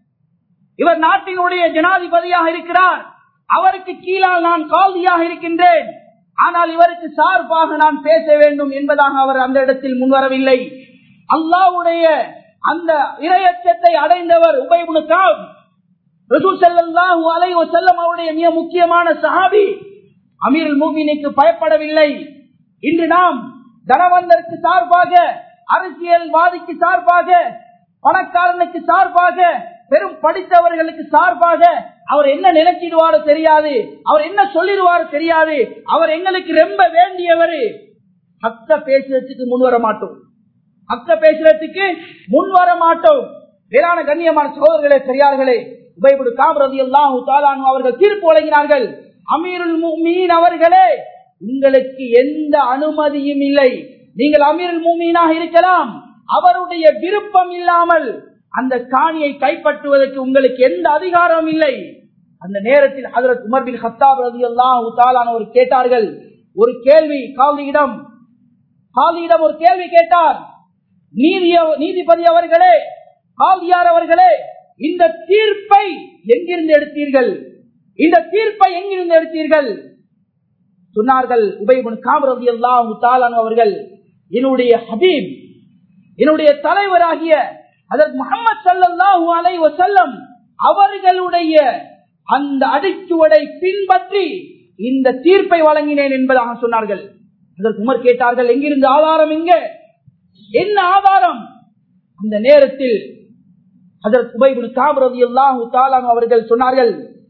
இவர் நாட்டினுடைய ஜனாதிபதியாக இருக்கிறார் அவருக்கு கீழால் நான் கால்தியாக இருக்கின்றேன் ஆனால் இவருக்கு சார்பாக நான் பேச வேண்டும் என்பதாக அவர் அந்த இடத்தில் முன்வரவில்லை அல்லாவுடைய அந்த இரையச்சத்தை அடைந்தவர் உபயமுனு காப் ரசூல் ஸல்லல்லாஹு அலைஹி வஸல்லம் அவருடைய மிக முக்கியமான சஹாபி அமீருல் மூமினுக்கு பயப்படவில்லை இன்று நாம் தனவந்தருக்கு சார்பாக அரசியல்வாதிக்கு சார்பாக பணக்காரனுக்கு சார்பாக பெரும் படித்தவர்களுக்கு சார்பாக அவர் என்ன நினைச்சிடுவாரோ தெரியாது அவர் என்ன சொல்லிடுவாரோ தெரியாது அவர் எங்களுக்கு ரொம்ப வேண்டியவர் அக்க பேசுறதுக்கு முன் வர மாட்டோம் அக்க பேசுறதுக்கு முன் வர மாட்டோம் வேளாண் கண்ணியமான சகோதரர்களே பெரியார்களே உபயபுடு காமரதி எல்லாம் அவர்கள் தீர்ப்பு வழங்கினார்கள் அமீருல் முஃமினீன் அவர்களே உங்களுக்கு எந்த அனுமதியும் இல்லை நீங்கள் அமீருல் முஃமினாக இருக்கலாம் அவருடைய விருப்பம் இல்லாமல் அந்த காணியை கைப்பற்றுவதற்கு உங்களுக்கு எந்த அதிகாரமும் இல்லை அந்த நேரத்தில் ஹதரத் உமர் பின் ஹத்தாப் ரலியல்லாஹு தஆலா ஒரு கேட்டார்கள் ஒரு கேள்வி காலியிடம் காலியிடம் ஒரு கேள்வி கேட்டார் நீதி நீதிபதி அவர்களே காலியார் அவர்களே இந்த தீர்ப்பை எங்கிருந்து எடுத்தீர்கள் இந்த தீர்ப்பை எங்கிருந்து எடுத்தீர்கள் சொன்னார்கள் உபயபுன் காமரதி எல்லாம் அவர்கள் என்னுடைய ஹபீப் என்னுடைய தலைவராகிய அதற்கு முகமது சல்லாஹூ அலை வசல்லம் அவர்களுடைய அந்த அடிச்சுவடை பின்பற்றி இந்த தீர்ப்பை வழங்கினேன் என்பதாக சொன்னார்கள் அதற்கு உமர் கேட்டார்கள் எங்கிருந்து ஆதாரம் எங்க என்ன ஆதாரம் அந்த நேரத்தில் அதற்கு உபைபுல் காமரதி அல்லாஹு தாலான் அவர்கள் சொன்னார்கள்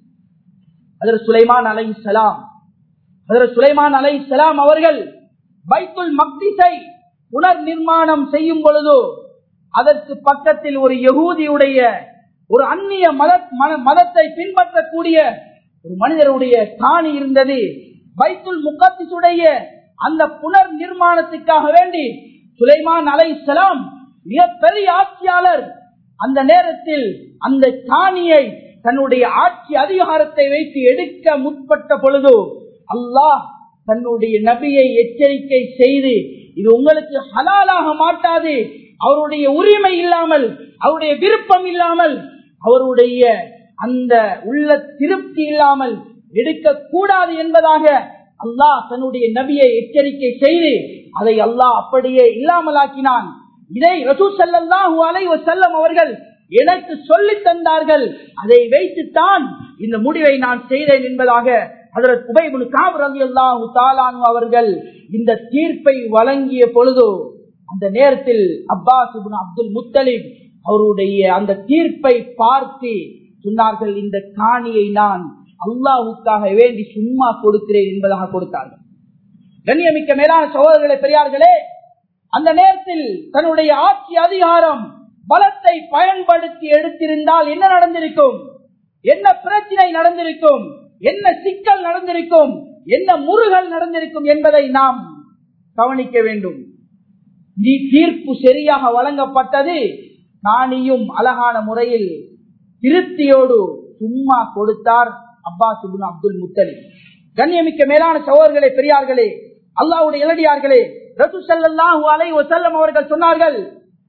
அதற்கு சுலைமான் அலை சலாம் அதற்கு சுலைமான் அலை சலாம் அவர்கள் பைத்துல் மக்திசை புனர் நிர்மாணம் செய்யும் பொழுது அதற்கு பக்கத்தில் ஒரு யகூதியுடைய ஒரு அந்நிய மத மத- மதத்தை பின்பற்றக்கூடிய ஒரு மனிதருடைய காணி இருந்தது பைத்துல் முகத்திசுடைய அந்த புனர் நிர்மாணத்துக்காக வேண்டி சுலைமான் அலை சலாம் மிகப்பெரிய ஆட்சியாளர் அந்த நேரத்தில் அந்த காணியை தன்னுடைய ஆட்சி அதிகாரத்தை வைத்து எடுக்க முற்பட்ட பொழுது அல்லாஹ் தன்னுடைய நபியை எச்சரிக்கை செய்து இது உங்களுக்கு ஹலாலாக மாட்டாது அவருடைய உரிமை இல்லாமல் அவருடைய விருப்பம் இல்லாமல் அவருடைய அந்த உள்ள திருப்தி இல்லாமல் எடுக்க கூடாது என்பதாக அல்லாஹ் தன்னுடைய நபியை எச்சரிக்கை செய்து அதை அல்லாஹ் அப்படியே இல்லாமலாக்கினான் இதை ரசூ ஸல்லல்லாஹு அலைஹி வஸல்லம் அவர்கள் எனக்கு சொல்லித் தந்தார்கள் அதை வைத்துத்தான் இந்த முடிவை நான் செய்தேன் என்பதாக ஹஜரத் உபை இப்னு காப் ரலியல்லாஹு தஆலானு அவர்கள் இந்த தீர்ப்பை வழங்கிய பொழுது அந்த நேரத்தில் அப்பாஸ் இப்னு அப்துல் முத்தலிப் அவருடைய அந்த தீர்ப்பை பார்த்து சொன்னார்கள் இந்த காணியை நான் அல்லாஹுக்காக வேண்டி சும்மா கொடுக்கிறேன் என்பதாக கொடுத்தார்கள் கண்ணியமிக்க மேலான சகோதரர்களே பெரியார்களே அந்த நேரத்தில் தன்னுடைய ஆட்சி அதிகாரம் பலத்தை பயன்படுத்தி எடுத்திருந்தால் என்ன நடந்திருக்கும் என்ன பிரச்சனை நடந்திருக்கும் என்ன சிக்கல் நடந்திருக்கும் என்ன முருகல் நடந்திருக்கும் என்பதை நாம் கவனிக்க வேண்டும் நீ தீர்ப்பு சரியாக வழங்கப்பட்டது காணியும் அழகான முறையில் திருப்தியோடு சும்மா கொடுத்தார் அப்பாஸ் இப்னு அப்துல் முத்தலிப் கண்ணியமிக்க மேலான சகோதரர்களே பெரியார்களே அல்லாஹ்வுடைய இளடியார்களே ரசூ ஸல்லல்லாஹு அலைஹி வஸல்லம் அவர்கள் சொன்னார்கள்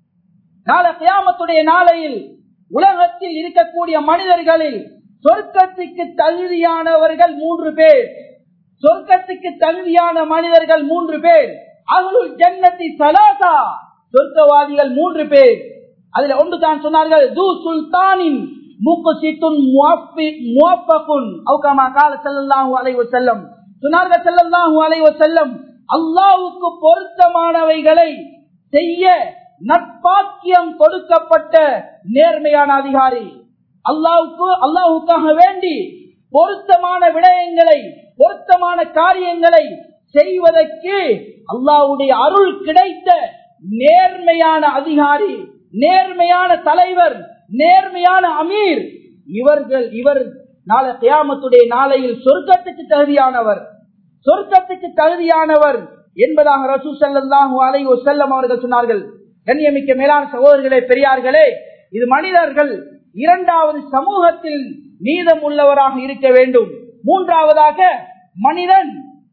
நாளை கியாமத்துடைய நாளையில் உலகத்தில் இருக்கக்கூடிய மனிதர்களில் சொர்க்கத்துக்கு தகுதியானவர்கள் மூன்று பேர் சொர்க்கத்துக்கு தகுதியான மனிதர்கள் மூன்று பேர் அகலுல் ஜன்னத்தி சலாசா சொர்க்கவாதிகள் மூன்று பேர் அதுல ஒன்று தான் சொன்னார்கள் து சுல்தானின் முக்குசித்துன் முவப்பகுன் அவுகமா கால ஸல்லல்லாஹு அலைஹி வஸல்லம் சொன்னார்கள் ஸல்லல்லாஹு அலைஹி வஸல்லம் அல்லாஹ்வுக்கு பொருத்தமானவைகளை செய்ய நட்பாக்கியம் கொடுக்கப்பட்ட நேர்மையான அதிகாரி அல்லாவுக்கு அல்லாஹுக்காக வேண்டி பொருத்தமான விடயங்களை பொருத்தமான காரியங்களை செய்வதற்கு அல்லாஹ்வுடைய அருள் கிடைத்த நேர்மையான அதிகாரி நேர்மையான தலைவர் நேர்மையான அமீர் இவர்கள் இவர் நாளை கியாமத்துடைய நாளையில் சொர்க்கத்துக்கு தகுதியானவர் சொர்க்கத்துக்கு தகுதியானவர் என்பதாக ரசூ ஸல்லல்லாஹு அலைஹி வஸல்லம் அவர்கள் சொன்னார்கள் கண்ணியமிக்க மேலான சகோதரர்களே பெரியார்களே இது மனிதர்கள் இரண்டாவது சமூகத்தில் நீதம் உள்ளவராக இருக்க வேண்டும் மூன்றாவதாக மனிதன்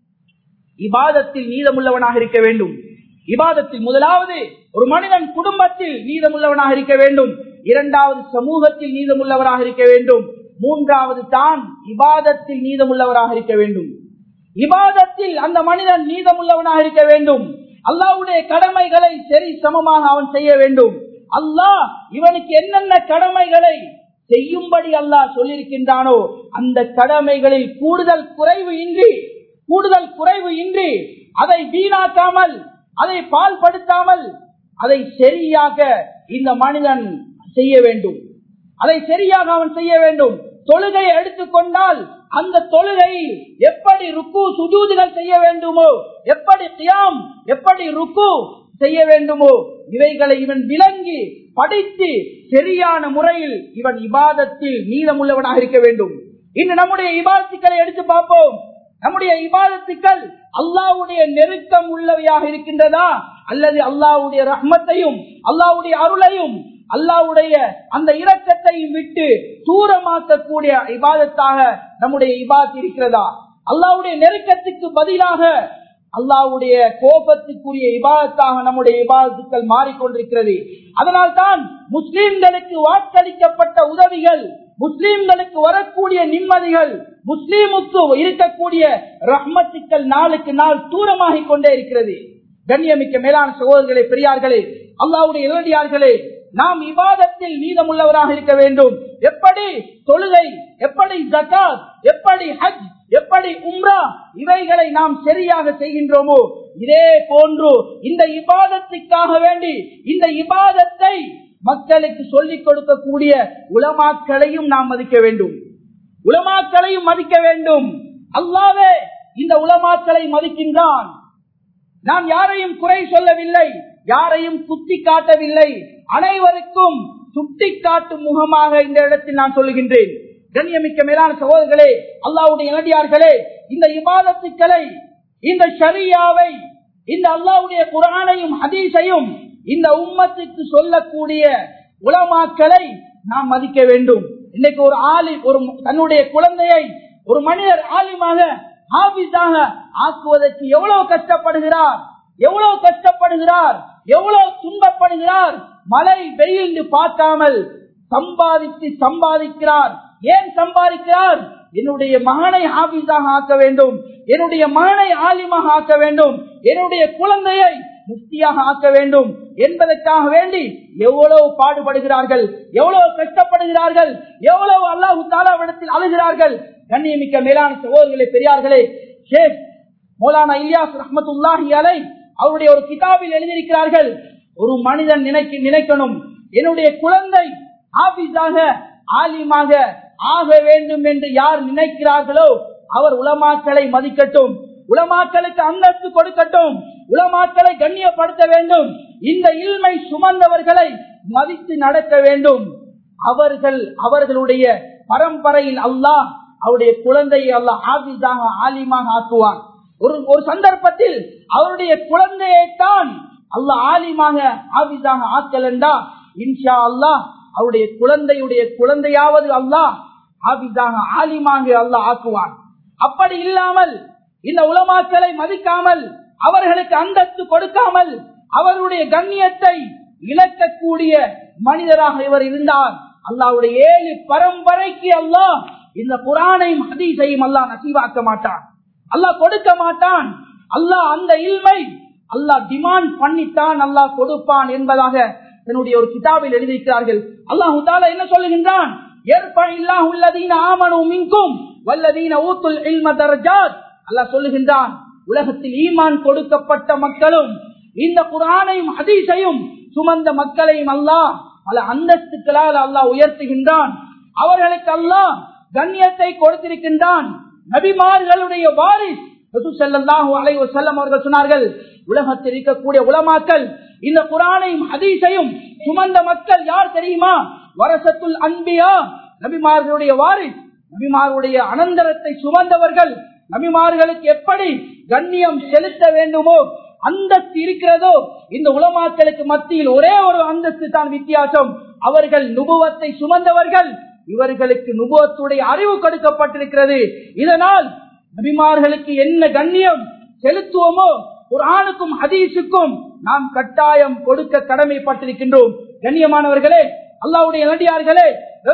இபாதத்தில் நீதமுள்ளவனாக இருக்க வேண்டும் இபாதத்தில் முதலாவது ஒரு மனிதன் குடும்பத்தில் நீதமுள்ளவனாக இருக்க வேண்டும் இரண்டாவது சமூகத்தில் நீதமுள்ளவராக இருக்க வேண்டும் மூன்றாவது தான் இபாதத்தில் நீதமுள்ளவராக இருக்க வேண்டும் இபாதத்தில் அந்த மனிதன் நீதமுள்ளவனாக இருக்க வேண்டும் அல்லாவுடைய கடமைகளை சரி சமமாக அவன் செய்ய வேண்டும் அல்லாஹ் இவனுக்கு என்னென்ன கடமைகளை செய்யும்படி அல்லாஹ் சொல்லியிருக்கின்றானோ அந்த கடமைகளில் கூடுதல் குறைவு இன்றி கூடுதல் குறைவு இன்றி அதை வீணாக்காமல் அதை பால்படுத்தாமல் அதை சரியாக இந்த மனிதன் செய்ய வேண்டும் அதை சரியாக அவன் செய்ய வேண்டும் தொழுகையை எடுத்துக்கொண்டால் அந்த தொழுகையில் எப்படி ருக்கு சுஜூதுகள் செய்ய வேண்டுமோ எப்படி தியாம் எப்படி ருக்கு செய்ய வேண்டுமோ இவைகளை இவன் விளங்கி படித்து சரியான முறையில் இவன் இபாதத்தில் நீளமுள்ளவனாக இருக்க வேண்டும் இன்று நம்முடைய இபாதத்துக்களை எடுத்து பார்ப்போம் நம்முடைய இபாதத்துக்கள் அல்லாவுடைய நெருக்கம் உள்ளவையாக இருக்கின்றதா அல்லது அல்லாவுடைய ரஹ்மத்தையும் அல்லாவுடைய அருளையும் அல்லாவுடைய அந்த இரக்கத்தையும் விட்டு தூரமாக்கக்கூடிய இபாதத்தாக நம்முடைய இபாத் இருக்கிறதா அல்லாவுடைய நெருக்கத்துக்கு பதிலாக அல்லாவுடைய கோபத்துக்குரிய இபாதத்தாக நம்முடைய இபாதத்துக்கள் மாறிக்கொண்டிருக்கிறது அதனால் தான் முஸ்லிம்களுக்கு வாக்களிக்கப்பட்ட உதவிகள் முஸ்லிம்களுக்கு வரக்கூடிய நிம்மதிகள் முஸ்லீமுக்கு இருக்கக்கூடிய ரஹ்மத்துக்கள் நாளுக்கு நாள் தூரமாகிக் கொண்டே இருக்கிறது கண்ணியமிக்க மேலான சகோதரர்களே பெரியார்களே அல்லாவுடைய இளடியார்களே நாம் விவாதத்தில் மீதமுள்ளவராக இருக்க வேண்டும் எப்படி தொழுகை எப்படி ஜக்காத் எப்படி ஹஜ் எப்படி உம்ரா இவைகளை நாம் சரியாக செய்கின்றோமோ இதே போன்று இந்த இபாதத்துக்காக வேண்டி இந்த இபாதத்தை மக்களுக்கு சொல்லிக் கொடுக்கக்கூடிய உலமாக்களையும் நாம் மதிக்க வேண்டும் உலமாக்களையும் மதிக்க வேண்டும் அல்லாவே இந்த உலமாக்களை மதிக்கின்றான் நாம் யாரையும் குறை சொல்லவில்லை யாரையும் குத்தி காட்டவில்லை அனைவருக்கும் சுட்டிக்காட்டும் முகமாக இந்த இடத்தில் நான் சொல்லுகின்றேன் கண்ணியமிக்க மேலான சகோதரர்களே அல்லாவுடைய இளடியார்களே இந்த இபாதத்துக்களை இந்த ஷரியாவை இந்த அல்லாவுடைய குரானையும் ஹதீஸையும் இந்த உம்மத்துக்கு சொல்லக்கூடிய உலமாக்களை நாம் மதிக்க வேண்டும் இன்னைக்கு ஒரு ஆலி ஒரு தன்னுடைய குழந்தையை ஒரு மனிதர் ஆலிமாக ஹாபிஸாக ஆக்குவதற்கு எவ்வளவு கஷ்டப்படுகிறார் எவ்வளவு கஷ்டப்படுகிறார் எவ்வளவு துன்பப்படுகிறார் மழை வெயில் பார்க்காமல் சம்பாதித்து சம்பாதிக்கிறார் ஏன் சம்பாதிக்கிறார் என்னுடைய மகனை ஹாபிஸாக ஆக்க வேண்டும் என்னுடைய மகனை ஆலிமாக ஆக்க வேண்டும் என்னுடைய குழந்தையை முக்தியாக ஆக்க வேண்டும் என்பதற்காக வேண்டி எவ்வளவு பாடுபடுகிறார்கள் எவ்வளவு கஷ்டப்படுகிறார்கள் எவ்வளவு அல்லாஹு தாலாவிடத்தில் அழுகிறார்கள் கண்ணியமிக்க மேலான சகோதரர்களே பெரியார்களே ஷேக் மௌலானா இலியாஸ் ரஹமத்துல்லாஹி அலை அவருடைய ஒரு கிதாபில் எழுதியிருக்கிறார்கள் ஒரு மனிதன் நினைக்க நினைக்கணும் என்னுடைய குழந்தை ஆபீஸாக ஆலிமாக ஆக வேண்டும் என்று யார் நினைக்கிறார்களோ அவர் உலமாக்களை மதிக்கட்டும் உலமாக்களுக்கு அந்தஸ்து கொடுக்கட்டும் உலமாக்களை கண்ணியப்படுத்த வேண்டும் இந்த இல்மை சுமந்தவர்களை மதித்து நடக்க வேண்டும் அவர்கள் அவர்களுடைய பரம்பரையில் அல்லாஹ் அவருடைய குழந்தையை அல்லாஹ் ஆபிஸாக ஆலிமாக ஆக்குவான் ஒரு ஒரு சந்தர்ப்பத்தில் அவருடைய குழந்தையைத்தான் அல்லாஹ் ஆலிமாக ஆபிஸாக ஆக்கல் என்றா இன்ஷா அல்லாஹ் அவருடைய குழந்தையுடைய குழந்தையாவது அல்லாஹ் ஆபிஸாக ஆலிமாக அல்லாஹ் ஆக்குவான் அப்படி இல்லாமல் இந்த உலமாக்களை மதிக்காமல் அவர்களுக்கு அந்தஸ்து கொடுக்காமல் அவருடைய கண்ணியத்தை இழக்கக்கூடிய மனிதராக இவர் இருந்தார் அல்லாவுடைய ஏழு பரம்பரைக்கு அல்லாஹ் இந்த குரானையும் ஹதீஸையும் அல்லாஹ் நசீவாக்க மாட்டான் அல்லாஹ் கொடுக்க மாட்டான் அல்லாஹ் அந்த இல்மை அல்லாஹ் டிமாண்ட் பண்ணித்தான் அல்லாஹ் கொடுப்பான் என்பதாக தன்னுடைய ஒரு கிதாபில் எழுதியிருக்கிறார்கள் அல்லாஹு தாலா என்ன சொல்லுகின்றான் அல்லாஹ் சொல்லுகின்றான் உலகத்தில் ஈமான் கொடுக்கப்பட்ட மக்களும் இந்த குரானையும் ஹதீஸையும் சுமந்த மக்களையும் அல்லாஹ் பல அந்தஸ்துக்களால் அல்லாஹ் உயர்த்துகின்றான் அவர்களுக்கு அல்லாஹ் கண்ணியத்தை கொடுத்திருக்கின்றான் நபிமார்களுடைய வாரிஸ் அவர்கள் சொன்னார்கள் உலகத்தில் இருக்கக்கூடிய உலமாக்கள் இந்த குரானையும் ஹதீஸையும் சுமந்த மக்கள் யார் தெரியுமா வரசத்துல் அன்பியா நபிமார்களுடைய வாரிஸ் நபிமார்களுடைய அனந்தரத்தை சுமந்தவர்கள் நபிமார்களுக்கு எப்படி கண்ணியம் செலுத்த வேண்டுமோ அந்தஸ்து இருக்கிறதோ இந்த உலமாக்களுக்கு மத்தியில் ஒரே ஒரு அந்தஸ்து தான் வித்தியாசம் அவர்கள் நுபுவத்தை சுமந்தவர்கள் இவர்களுக்கு நுபுவத்துடைய அறிவு கொடுக்கப்பட்டிருக்கிறது இதனால் நபிமார்களுக்கு என்ன கண்ணியம் செலுத்துவோமோ ஒரு ஆணுக்கும் ஹதீஸுக்கும் நாம் கட்டாயம் கொடுக்க கடமைப்பட்டிருக்கின்றோம் கண்ணியமானவர்களே அல்லாவுடைய நடிகார்களே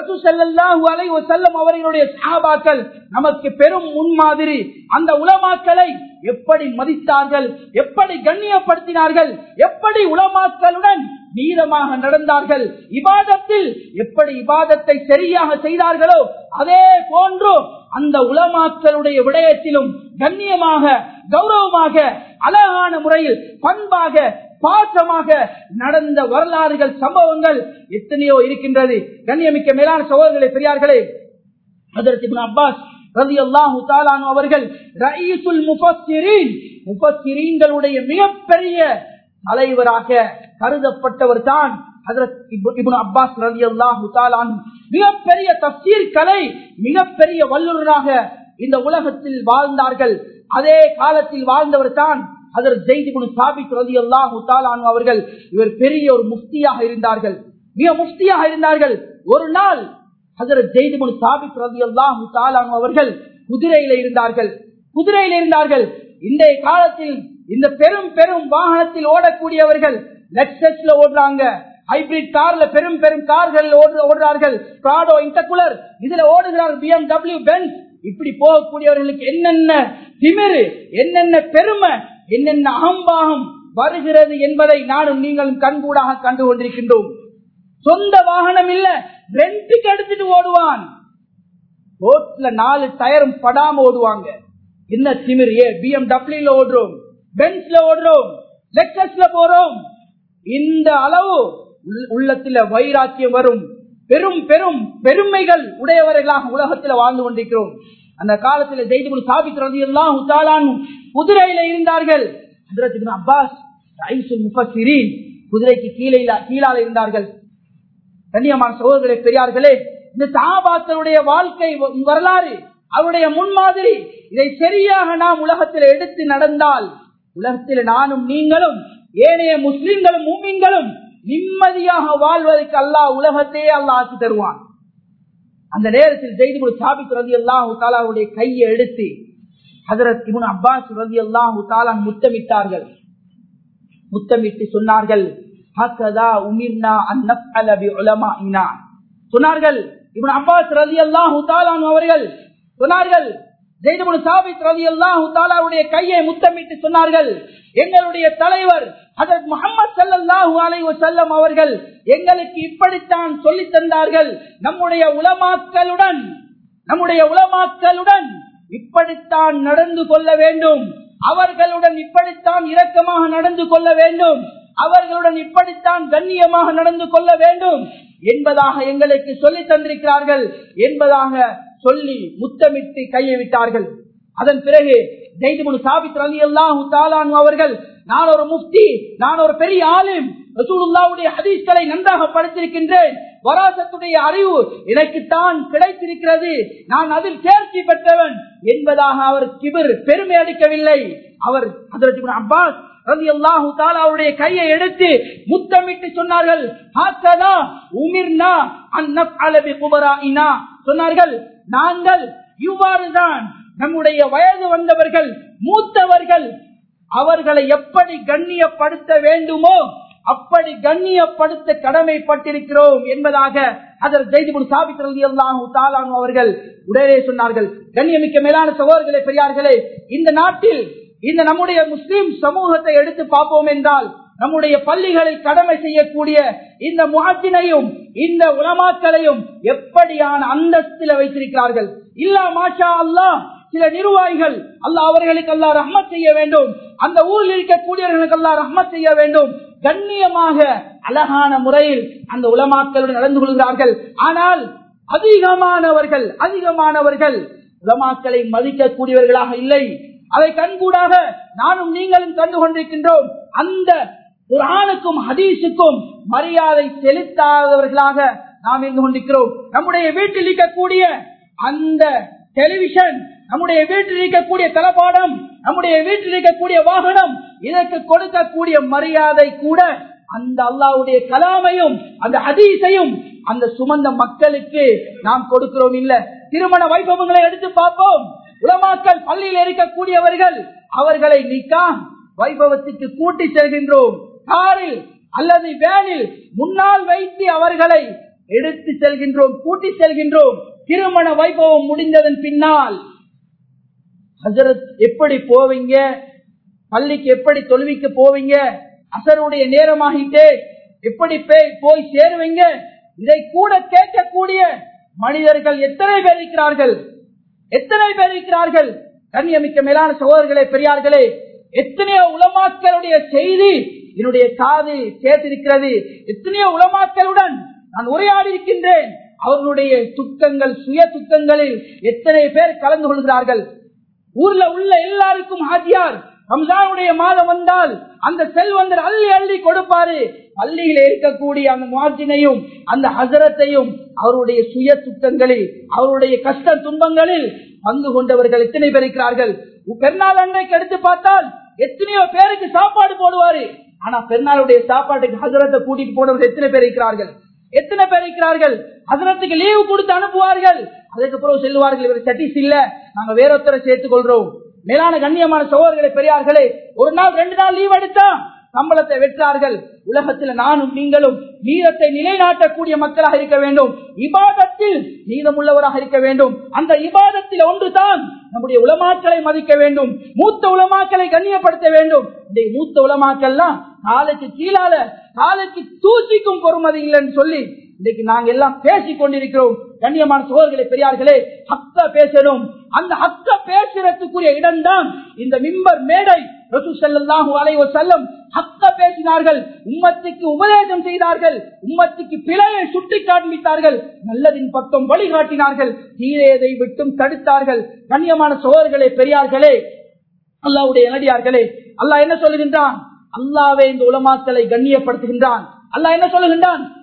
அவர்களுடைய சாபாக்கள் நமக்கு பெரும் முன்மாதிரி அந்த உலமாக்களை எப்படி மதித்தார்கள் எப்படி கண்ணியப்படுத்தினார்கள் எப்படி உலமாக்களுடன் நீளமாக நடந்தார்கள் இபாதத்தில் எப்படி இபாதத்தை சரியாக செய்தார்களோ அதே போன்று அந்த உலமாக்களுடைய விடயத்திலும் கண்ணியமாக கௌரவமாக அழகான முறையில் பண்பாக பாசமாக நடந்த வரலாறுகள் சம்பவங்கள் எத்தனையோ இருக்கின்றது கண்ணியமிக்க மேலான சகோதரர்களே பெரியார்களே அதற்கு அப்பாஸ் ரவி அல்லாஹு தாலானு அவர்கள் ரயீசுல் முஃபஸ்ஸிரீன் முஃபஸ்ஸிரீன்களுடைய மிகப்பெரிய தலைவராக கருதப்பட்டவர் தான் அப்பாஸ் ரவி அல்லாஹு தாலான் மிகப்பெரிய தப்சீர் கலை மிகப்பெரிய வல்லுநராக இந்த உலகத்தில் வாழ்ந்தார்கள் அதே காலத்தில் வாழ்ந்தவர் தான் அதர் ஜெய்திபுன் சாபிக் ரதி அல்லாஹு தாலானு அவர்கள் இவர் பெரிய ஒரு முஃப்தியாக இருந்தார்கள் மிக முஃப்தியாக இருந்தார்கள் ஒரு நாள் ஹசரத் ஜெய்திபுன் சாபிக் ரதி அல்லாஹு தாலானு அவர்கள் குதிரையில இருந்தார்கள் குதிரையில இருந்தார்கள் இன்றைய காலத்தில் இந்த பெரும் பெரும் வாகனத்தில் ஓடக்கூடியவர்கள் லெக்ஸஸ்ல ஓடுறாங்க ஹைபிரிட் கார்ல பெரும் பெரும் கார்கள் ஓடுறார்கள் பிராடோ இன்டகுலர் இதுல ஓடுகிறார் பிஎம்டபிள்யூ பென்ஸ் இப்படி போகக்கூடியவர்களுக்கு என்னென்ன திமிரு என்னென்ன பெருமை என்னென்ன அகம்பாகம் வருகிறது என்பதை நானும் நீங்களும் கண்கூடாக கண்டு கொண்டிருக்கின்றோம் சொந்த வாகனம் இல்ல ரெண்டுக்கு எடுத்துட்டு ஓடுவான் ரோட்ல நாலு டயரும் படாம ஓடுவாங்க என்ன திமிர் ஏ பிஎம்டபிள்யூல ஓடுறோம் பென்ஸ்ல ஓடுறோம் லெக்சஸ்ல போறோம் இந்த அளவு உள்ளத்துல வைராக்கியம் வரும் பெரும் பெரும் பெருமைகள் உடையவர்களாக உலகத்தில் வாழ்ந்து கொண்டிருக்கிறோம் அந்த காலத்தில் ஜெய்திபுல் சாபித் ரதி எல்லாம் உத்தாலான் குதிரையில இருந்தார்கள் அப்பாஸ் குதிரைக்கு கீழே கீழால இருந்தார்கள் கண்ணியமான சகோதரர்களே பெரியார்களே இந்த சஹாபாக்களுடைய வாழ்க்கை வ- வரலாறு அவருடைய முன்மாதிரி இதை சரியாக நாம் உலகத்தில் எடுத்து நடந்தால் உலகத்தில் நானும் நீங்களும் ஏனைய முஸ்லிம்களும் மூமின்களும் நிம்மதியாக வாழ்வதற்கு அல்லாஹ் உலகத்தையே அல்லாஹ் ஆக்கி தருவான் அந்த நேரத்தில் ஜெய்து சாபித் ரதி அல்லாஹு தாலாவுடைய கையை எடுத்து ஹதரத் இப்னு அப்பாஸ் ரதி அல்லாஹு தாலா முத்தமிட்டார்கள் முத்தமிட்டு சொன்னார்கள் ஹக்கதா உமிர்னா அன் நஃஅல பி உலமாஇனா சொன்னார்கள் இப்னு அப்பாஸ் ரலியல்லாஹு தஆலா அன்ஹு அவர்கள் சொன்னார்கள் ஜெயித் இப்னு சாபித் ரலியல்லாஹு தஆலாவுடைய கையை முத்தமிட்டு சொன்னார்கள் எங்களுடைய தலைவர் ஹஜரத் முஹம்மது ஸல்லல்லாஹு அலைஹி வஸல்லம் அவர்கள் எங்களுக்கு இப்படித்தான் சொல்லித் தந்தார்கள் நம்முடைய உலமாக்களுடன் நம்முடைய உலமாக்களுடன் இப்படித்தான் நடந்து கொள்ள வேண்டும் அவர்களுடன் இப்படித்தான் இரக்கமாக நடந்து கொள்ள வேண்டும் அவர்களுடன் இப்படித்தான் கண்ணியமாக நடந்து கொள்ள வேண்டும் என்பதாக எங்களுக்கு சொல்லி தந்திருக்கிறார்கள் என்பதாக சொல்லி முத்தமிட்டு கையை விட்டார்கள் அதன் பிறகு ஜெய்துபுல் சாபித் அலி அல்லாஹு தாலானு அவர்கள் நான் ஒரு முஃப்தி நான் ஒரு பெரிய ஆலிம் ரசூலுல்லாவுடைய ஹதீஸ்களை நன்றாக படித்திருக்கின்றேன் வராசத்துடைய அறிவு எனக்குத்தான் கிடைத்திருக்கிறது நான் அதில் தேர்ச்சி பெற்றவன் என்பதாக அவர் கிபிர் பெருமை அடிக்கவில்லை அவர் அதற்கு அப்பாஸ் ரலியல்லாஹு தஆலா அவருடைய கையை எடுத்து முத்தமிட்டு சொன்னார்கள் ஹாக்கதா உமிர்னா அன் நஃஅல பி குபராஇனா சொன்னார்கள் நாங்கள் இவ்வாறுதான் நம்முடைய வயது வந்தவர்கள் மூத்தவர்கள் அவர்களை எப்படி கண்ணியப்படுத்த வேண்டுமோ அப்படி கண்ணியப்படுத்த கடமைப்பட்டிருக்கிறோம் என்பதாக அதர் ஜெய்திபுல் சாபித் ரலியல்லாஹு தஆலா அவர்கள் உடனே சொன்னார்கள் கண்ணியமிக்க மேலான சகோதரர்களே பெரியார்களே இந்த நாட்டில் இந்த நம்முடைய முஸ்லிம் சமூகத்தை எடுத்து பார்ப்போம் என்றால் நம்முடைய பள்ளிகளில் கடமை செய்யக்கூடிய இந்த முகத்தினையும் இந்த உலமாக்களையும் எப்படியான அந்தஸ்தில வைத்திருக்கிறார்கள் இல்லா மாஷா அல்லாஹ் சில நிர்வாகிகள் அல்லாஹ் அவர்களுக்கு அல்லாஹ் ரஹ்மத் செய்ய வேண்டும் அந்த ஊரில் இருக்கக்கூடியவர்களுக்கு அல்லாஹ் ரஹ்மத் செய்ய வேண்டும் கண்ணியமாக அழகான முறையில் அந்த உலமாக்களுடன் நடந்து கொள்கிறார்கள் ஆனால் அதிகமானவர்கள் அதிகமானவர்கள் உலமாக்களை மதிக்கக்கூடியவர்களாக இல்லை அதை கண்கூடாக நானும் நீங்களும் கண்டு கொண்டிருக்கின்றோம் அந்த குரானுக்கும் ஹதீஸுக்கும் மரியாதை செலுத்தாதவர்களாக நாம் இருந்து கொண்டிருக்கிறோம் நம்முடைய வீட்டில் இருக்கக்கூடிய அந்த டெலிவிஷன் நம்முடைய வீட்டில் இருக்கக்கூடிய தளபாடம் நம்முடைய வீட்டில் இருக்கக்கூடிய வாகனம் இதற்கு கொடுக்கக்கூடிய மரியாதை கூட அந்த அல்லாவுடைய கலாமையும் அந்த ஹதீஸையும் அந்த சுமந்த மக்களுக்கு நாம் கொடுக்கிறோம் இல்ல திருமண வைபவங்களை எடுத்து பார்ப்போம் உலமாக்கள் பள்ளியில் இருக்கக்கூடியவர்கள் அவர்களை நிக்கா வைபவத்துக்கு கூட்டி செல்கின்றோம் காரில் அல்லது வேனில் முன்னால் வைத்து அவர்களை எடுத்து செல்கின்றோம் கூட்டி செல்கின்றோம் திருமண வைபவம் முடிந்ததன் பின்னால் ஹசரத் எப்படி போவீங்க பள்ளிக்கு எப்படி தொழுவிக்க போவீங்க அசருடைய நேரமாகிட்டே எப்படி போய் போய் சேருவீங்க இதை கூட கேட்கக்கூடிய மனிதர்கள் எத்தனை பேர் இருக்கிறார்கள் எத்தனை பேர் இருக்கிறார்கள் கண்ணியமிக்க மேலான சகோதரர்களே பெரியார்களே எத்தனையோ உலமாக்களுடைய செய்தி என்னுடைய காது கேட்டிருக்கிறது எத்தனையோ உலமாக்களுடன் நான் உரையாடி இருக்கின்றேன் அவர்களுடைய துக்கங்கள் சுய துக்கங்களில் எத்தனை பேர் கலந்து கொள்கிறார்கள் ஊர்ல உள்ள எல்லாருக்கும் ஹாஜியார் ரம்ஜானுடைய மாதம் வந்தால் அந்த செல்வந்தர் அள்ளி அள்ளி கொடுப்பாரு பள்ளியில் இருக்கக்கூடிய அந்த முவாஜினையும் அந்த ஹசரத்தையும் அவருடைய சுய துக்கங்களில் அவருடைய கஷ்ட துன்பங்களில் பங்கு கொண்டவர்கள் எத்தனை பேர் இருக்கிறார்கள் பெருநாள் அன்றைக்கு எடுத்து பார்த்தால் எத்தனையோ பேருக்கு சாப்பாடு போடுவாரு ஆனா பெருநாளுடைய சாப்பாட்டுக்கு ஹசரத்தை கூட்டிட்டு போனவர்கள் எத்தனை பேர் இருக்கிறார்கள் எத்தனை பேர் இருக்கிறார்கள் ஹசரத்துக்கு லீவு கொடுத்து அனுப்புவார்கள் அதுக்கப்புறம் செல்வார்கள் இவர் சட்டிஸ் இல்ல நாங்க வேறொத்தரை சேர்த்துக் கொள்றோம் மேலான கண்ணியமான சோழர்களை பெரியார்களே ஒரு நாள் ரெண்டு நாள் லீவ் எடுத்தா சம்பளத்தை வெற்றார்கள் உலகத்தில் நானும் நீங்களும் நீதத்தை நிலைநாட்டக்கூடிய மக்களாக இருக்க வேண்டும் இபாதத்தில் நீதமுள்ளவராக இருக்க வேண்டும் அந்த இபாதத்தில் ஒன்றுதான் நம்முடைய உலமாக்களை மதிக்க வேண்டும் மூத்த உலமாக்களை கண்ணியப்படுத்த வேண்டும் இந்த மூத்த உலமாக்கள்லாம் காலைக்கு கீழால காலைக்கு தூசிக்கும் பொறுமதி இல்லைன்னு சொல்லி இன்னைக்கு நாங்க எல்லாம் பேசிக் கொண்டிருக்கிறோம் கண்ணியமான சோழர்களை பெரியார்களே ஹக்க பேசணும் அந்த ஹக்க பேசுறதுக்குரிய இடம்தான் இந்த மிம்பர் மேடை ரசூ செல்லாஹூ அலைவ செல்லம் ஹக்க பேசினார்கள் உம்மத்துக்கு உபதேசம் செய்தார்கள் உம்மத்துக்கு பிழையை சுட்டி காண்பித்தார்கள் நல்லதின் பக்கம் வழிகாட்டினார்கள் தீரையதை விட்டும் தடுத்தார்கள் கண்ணியமான சோழர்களே பெரியார்களே அல்லாவுடைய நடிகார்களே அல்லாஹ் என்ன சொல்லுகின்றான் அல்லாவே இந்த உலமாக்களை கண்ணியப்படுத்துகின்றான் அல்லாஹ் என்ன சொல்லுகின்றான்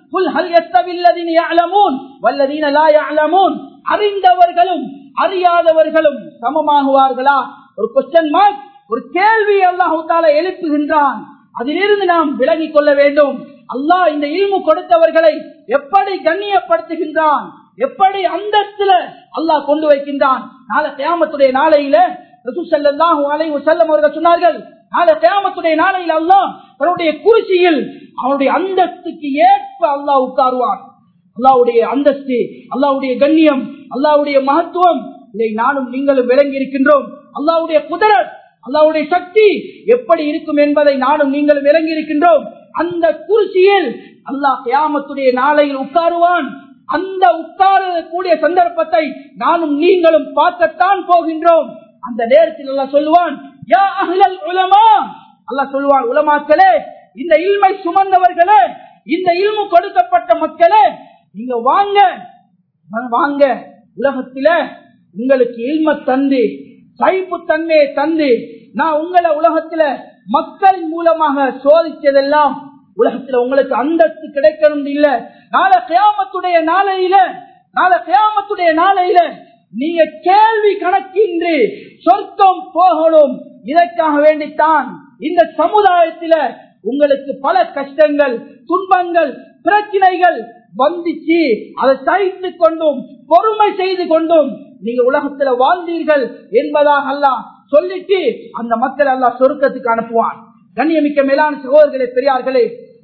குல் ஹல் யஸ்தவில்லதீன யஅலமூன் வல்லதீன லா யஅலமூன் அறிந்தவர்களும் அறியாதவர்களும் சமமாகுவார்களா ஒரு கொஸ்டின் மார்க் ஒரு கேள்வி அல்லாஹு தாலா எழுப்புகின்றான் அதிலிருந்து நாம் விலகிக் கொள்ள வேண்டும் அல்லாஹ் இந்த இல்மு கொடுத்தவர்களை எப்படி கண்ணியப்படுத்துகின்றான் எப்படி அந்தஸ்துல அல்லாஹ் கொண்டு வைக்கின்றான் நாளை கியாமத்துடைய நாளையில ரசூசல்லாஹு அலைஹி வஸல்லம் அவர்கள் சொன்னார்கள் நாளை கியாமத்துடைய நாளையில அல்லாஹ் தன்னுடைய குருசியில் அவனுடைய அந்தஸ்துக்கு ஏற்ப அல்லாஹ் உட்காருவான் அல்லாவுடைய அந்தஸ்து அல்லாவுடைய கண்ணியம் அல்லாவுடைய மகத்துவம் இதை நானும் நீங்களும் விளங்கி இருக்கின்றோம் அல்லாவுடைய குதிரத் அல்லாவுடைய சக்தி எப்படி இருக்கும் என்பதை நானும் நீங்களும் விளங்கி இருக்கின்றோம் அந்த குருசியில் அல்லாஹ் கியாமத்துடைய நாளையில் உட்காருவான் அந்த உட்காரக்கூடிய சந்தர்ப்பத்தை நானும் நீங்களும் பார்க்கத்தான் போகின்றோம் அந்த நேரத்தில் அல்லாஹ் சொல்லுவான் யா அஹ்லல் உலமா அல்லாஹ் சொல்லுவான் உலமாக்களே இந்த இல்மை சுமந்தவர்களே இந்த இல்மு கொடுக்கப்பட்ட மக்களே நீங்க வாங்க வாங்க உலகத்தில உங்களுக்கு இல்ம தந்து சைப்பு தன்மையை தந்து நான் உங்களை உலகத்துல மக்களின் மூலமாக சோதிச்சதெல்லாம் உலகத்துல உங்களுக்கு அந்தஸ்து கிடைக்கணும் இல்ல நாளை கியாமத்துடைய நாளையில நாளை கியாமத்துடைய நாளையில நீங்க கேள்வி கணக்கின்றி சொர்க்கம் போகணும் இதற்காக வேண்டித்தான் இந்த சமுதாயத்தில உங்களுக்கு பல கஷ்டங்கள் துன்பங்கள் பிரச்சனைகள் வந்திச்சு அதை சகித்து கொண்டும் பொறுமை செய்து கொண்டும் நீங்க உலகத்துல வாழ்ந்தீர்கள் என்பதாக அல்லாஹ் சொல்லிட்டு அந்த மக்கள் அல்லாஹ் சொருக்கத்துக்கு அனுப்புவான் கண்ணியமிக்க மேலான சகோதரர்களே பெரியார்களே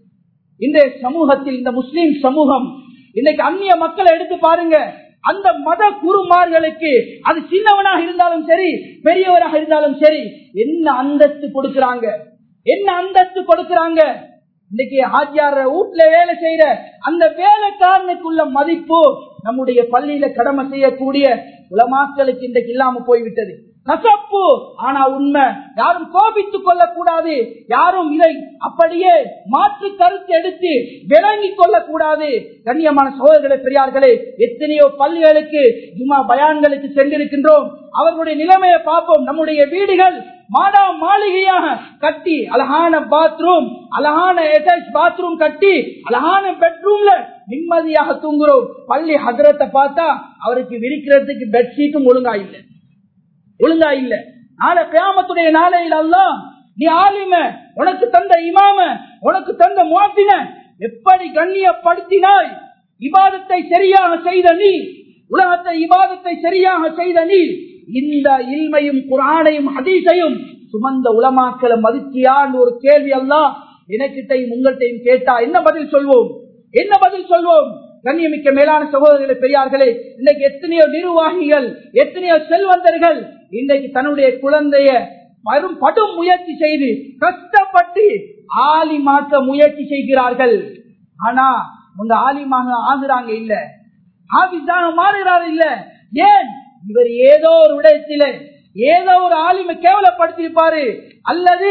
இன்றைய சமூகத்தில் இந்த முஸ்லிம் சமூகம் இன்னைக்கு அந்நிய மக்களை எடுத்து பாருங்க அந்த மத குருமார்களுக்கு அது சின்னவனாக இருந்தாலும் சரி பெரியவராக இருந்தாலும் சரி என்ன அந்தஸ்து கொடுக்கிறாங்க என்ன அந்தஸ்து கொடுக்கிறாங்க இன்னைக்கு ஆஜியார வீட்டுல வேலை செய்யற அந்த வேலைக்காரனுக்குள்ள மதிப்பு நம்முடைய பள்ளியில கடமை செய்யக்கூடிய உலமாக்களுக்கு இன்றைக்கு இல்லாம போய்விட்டது கசப்பு ஆனா உண்மை யாரும் கோபித்துக் கொள்ளக்கூடாது யாரும் இதை அப்படியே மாற்று கருத்து எடுத்து விளங்கிக் கொள்ளக்கூடாது கண்ணியமான சோதர்களே பெரியார்களே எத்தனையோ பள்ளிகளுக்கு ஜுமா பயான்களுக்கு சென்றிருக்கின்றோம் அவர்களுடைய நிலைமையை பார்ப்போம் நம்முடைய வீடுகள் மாடா மாளிகையாக கட்டி அழகான பாத்ரூம் அழகான அட்டாச் பாத்ரூம் கட்டி அழகான பெட்ரூம்ல நிம்மதியாக தூங்குறோம் பள்ளி ஹதரத்தை பார்த்தா அவருக்கு விரிக்கிறதுக்கு பெட்ஷீட்டும் ஒழுங்கா இல்லை ஒழுங்கா இல்ல நாளை கியாமத்துடைய நாளையில் அல்ல நீ ஆலிம உனக்கு தந்த இமாம உனக்கு தந்த முவாத்தின எப்படி கண்ணியப்படுத்தினாய் இபாதத்தை சரியாக செய்த நீ உலகத்தை இபாதத்தை சரியாக செய்த நீ இந்த இல்மையும் குரானையும் ஹதீஸையும் சுமந்த உலமாக்களை மதிச்சியான்னு ஒரு கேள்வி அல்ல எனக்கிட்டையும் உங்கள்கிட்டையும் கேட்டா என்ன பதில் சொல்வோம் என்ன பதில் சொல்வோம் கண்ணியமிக்க மேலான சகோதரர்களே பெரியார்களே இன்னைக்கு எத்தனையோ நிர்வாகிகள் எத்தனையோ செல்வந்தர்கள் இன்றைக்கு தன்னுடைய குழந்தைய வரும் படும் முயற்சி செய்து கஷ்டப்பட்டு ஆலிமாக்க முயற்சி செய்கிறார்கள் ஆனா உங்க ஆலிமாக ஆகுறாங்க இல்ல ஆபிஸாக மாறுகிறார் இல்ல ஏன் இவர் ஏதோ ஒரு விடயத்தில ஏதோ ஒரு ஆலிமை கேவலப்படுத்தியிருப்பாரு அல்லது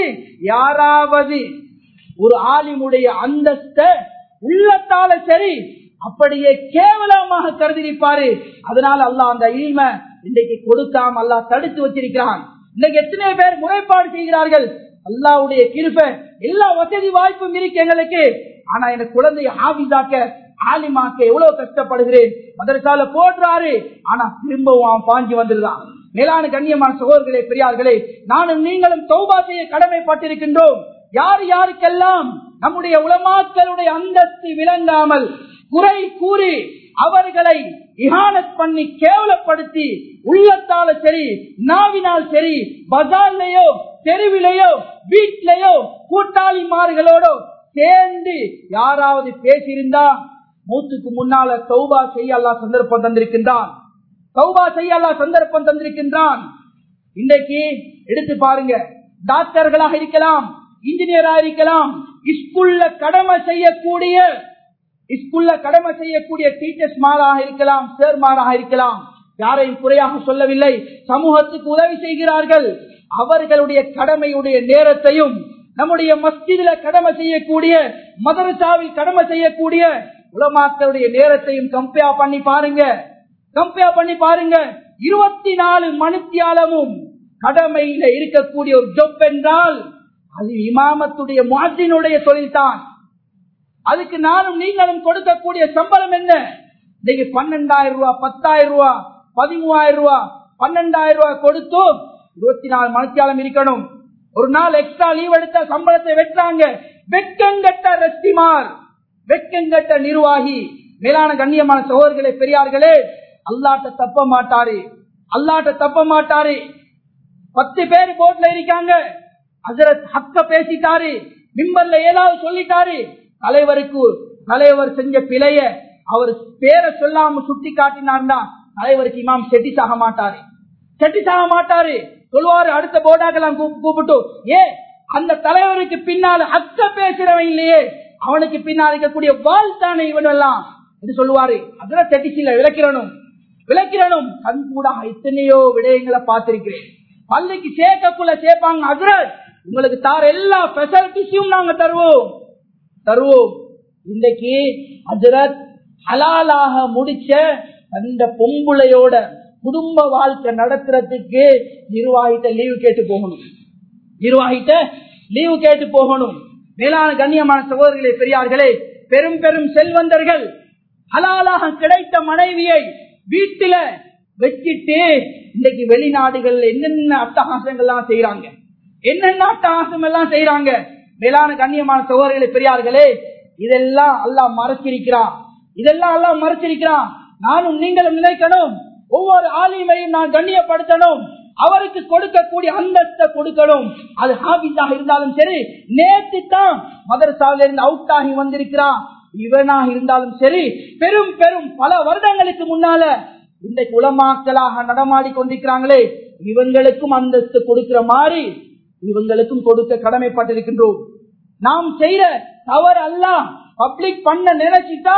யாராவது ஒரு ஆலிமுடைய அந்தஸ்த உள்ளத்தால சரி அப்படியே கேவலமாக கருதிருப்பாரு அதனால அல்லாஹ் அந்த இல்மை இன்றைக்கு கொடுக்காம அல்லாஹ் தடுத்து வச்சிருக்கிறான் இன்னைக்கு எத்தனை பேர் முறைப்பாடு செய்கிறார்கள் அல்லாவுடைய கிருப்ப எல்லா வசதி வாய்ப்பும் இருக்கு எங்களுக்கு ஆனா எனக்கு குழந்தைய ஆவிதாக்க ஆலிமாக்க எவ்வளவு கஷ்டப்படுகிறேன் மதரசால போடுறாரு ஆனா திரும்பவும் அவன் பாஞ்சு வந்துடுறான் மேலான கண்ணியமான சகோதரர்களே பெரியார்களே நானும் நீங்களும் தௌபா செய்ய கடமைப்பட்டிருக்கின்றோம் யார் யாருக்கெல்லாம் நம்முடைய உலமாக்களுடைய அந்தஸ்து விளங்காமல் குறை கூறி அவர்களை இஹானத் பண்ணி கேவலப்படுத்தி உள்ளத்தால சரி நாவினால் சரி பஜார்லயோ தெருவிலையோ வீட்டிலேயோ கூட்டாளிமார்களோடோ சேர்ந்து யாராவது பேசியிருந்தா மூத்துக்கு முன்னால சௌபா செய்ய அல்லா சந்தர்ப்பம் தந்திருக்கின்றான் சௌபா செய்ய அல்லா சந்தர்ப்பம் தந்திருக்கின்றான் இன்றைக்கு எடுத்து பாருங்க டாக்டர்களாக இருக்கலாம் இன்ஜினியரா இருக்கலாம் ஸ்கூல்ல கடமை செய்யக்கூடிய ஸ்கூல்ல கடமை செய்யக்கூடிய டீச்சர்ஸ் மாராக இருக்கலாம் சேர்மாராக இருக்கலாம் யாரையும் குறையாக சொல்லவில்லை சமூகத்துக்கு உதவி செய்கிறார்கள் அவர்களுடைய கடமையுடைய நேரத்தையும் நம்முடைய மஸ்ஜிதில கடமை செய்யக்கூடிய மதரசாவில் கடமை செய்யக்கூடிய உலமாக்களுடைய நேரத்தையும் கம்பேர் பண்ணி பாருங்க கம்பேர் பண்ணி பாருங்க இருபத்தி நாலு மணித்தியாலமும் கடமையில இருக்கக்கூடிய ஒரு ஜொப் என்றால் அது இமாமத்துடைய மாதினுடைய தொழில் தான் அதுக்கு நானும் நீங்களும் கொடுக்கக்கூடிய சம்பளம் என்ன இன்னைக்கு பன்னெண்டாயிரம் ரூபாய் பத்தாயிரம் ரூபாய் பதிமூவாயிரம் ரூபாய் பன்னெண்டாயிரம் ரூபாய் கொடுத்து இருபத்தி நாலு மணிக்காலம் இருக்கணும் ஒரு நாள் எக்ஸ்ட்ரா லீவ் எடுத்த சம்பளத்தை வெட்டுறாங்க வெட்கங்கட்ட ரத்திமார் வெட்கங்கட்ட நிர்வாகி மேலான கண்ணியமான சகோதரர்களே பெரியார்களே அல்லாட்ட தப்ப மாட்டாரு அல்லாட்ட தப்ப மாட்டாரு பத்து பேர் போட்ல இருக்காங்க ஹசரத் ஹக்க பேசிட்டாரு மிம்பர்ல ஏதாவது சொல்லிட்டாரு தலைவருக்கு தலைவர் செஞ்ச பிழைய அவர் பேரை சொல்லாம சுட்டி காட்டினார்னா தலைவருக்கு இமாம் செட்டிஸ் ஆக மாட்டாரு செட்டிஸ் ஆக மாட்டாரு சொல்லுவாரு அடுத்த போர்டாக்கெல்லாம் கூப்பிட்டு ஏ அந்த தலைவருக்கு பின்னால் அக்க பேசுறவன் இல்லையே அவனுக்கு பின்னால் இருக்கக்கூடிய வாழ் தானே இவன் எல்லாம் என்று சொல்லுவாரு அதுல செட்டிசில விளக்கிறனும் விளக்கிறனும் கண் கூட எத்தனையோ விடயங்களை பார்த்திருக்கிறேன் பள்ளிக்கு சேர்க்கக்குள்ள சேர்ப்பாங்க அதுல உங்களுக்கு தார எல்லா பெசிலிட்டிஸையும் நாங்க தருவோம் தருவோம் இன்றைக்கு அஜரத் ஹலாலாக முடிச்ச அந்த பொம்புளையோட குடும்ப வாழ்க்கை நடத்துறதுக்கு நிர்வாகிட்ட லீவு கேட்டு போகணும் நிர்வாகிட்ட லீவு கேட்டு போகணும் மேலான கண்ணியமான சகோதரர்களே பெரியார்களே பெரும் பெரும் செல்வந்தர்கள் ஹலாலாக கிடைத்த மனைவியை வீட்டில வச்சிட்டு இன்னைக்கு வெளிநாடுகள் என்னென்ன அட்டகாசங்கள்லாம் செய்யறாங்க என்னென்ன அட்டகாசம் எல்லாம் செய்யறாங்க மேலான கண்ணியமான சகோதரர்களே பெரியார்களே இதெல்லாம் அல்லாஹ் மறைச்சிருக்கிறான் இதெல்லாம் எல்லாம் மறைச்சிருக்கிறான் நானும் நீங்களும் நினைக்கணும் ஒவ்வொரு ஆலிமையும் நான் கண்ணியப்படுத்தணும் அவருக்கு கொடுக்கக்கூடிய அந்தஸ்தை கொடுக்கணும் அது ஹாபிஸாக இருந்தாலும் சரி நேற்று தான் மதரசாவில இருந்து அவுட் ஆகி வந்திருக்கிறான் இவனாக இருந்தாலும் சரி பெரும் பெரும் பல வருடங்களுக்கு முன்னால இன்றைக்கு உலமாக்களாக நடமாடி கொண்டிருக்கிறாங்களே இவங்களுக்கும் அந்தஸ்து கொடுக்கிற மாதிரி இவங்களுக்கும் கொடுக்க கடமைப்பட்டிருக்கின்றோம் நாம் செய்யற தவறு அல்ல பப்ளிக் பண்ண நினைச்சிட்டா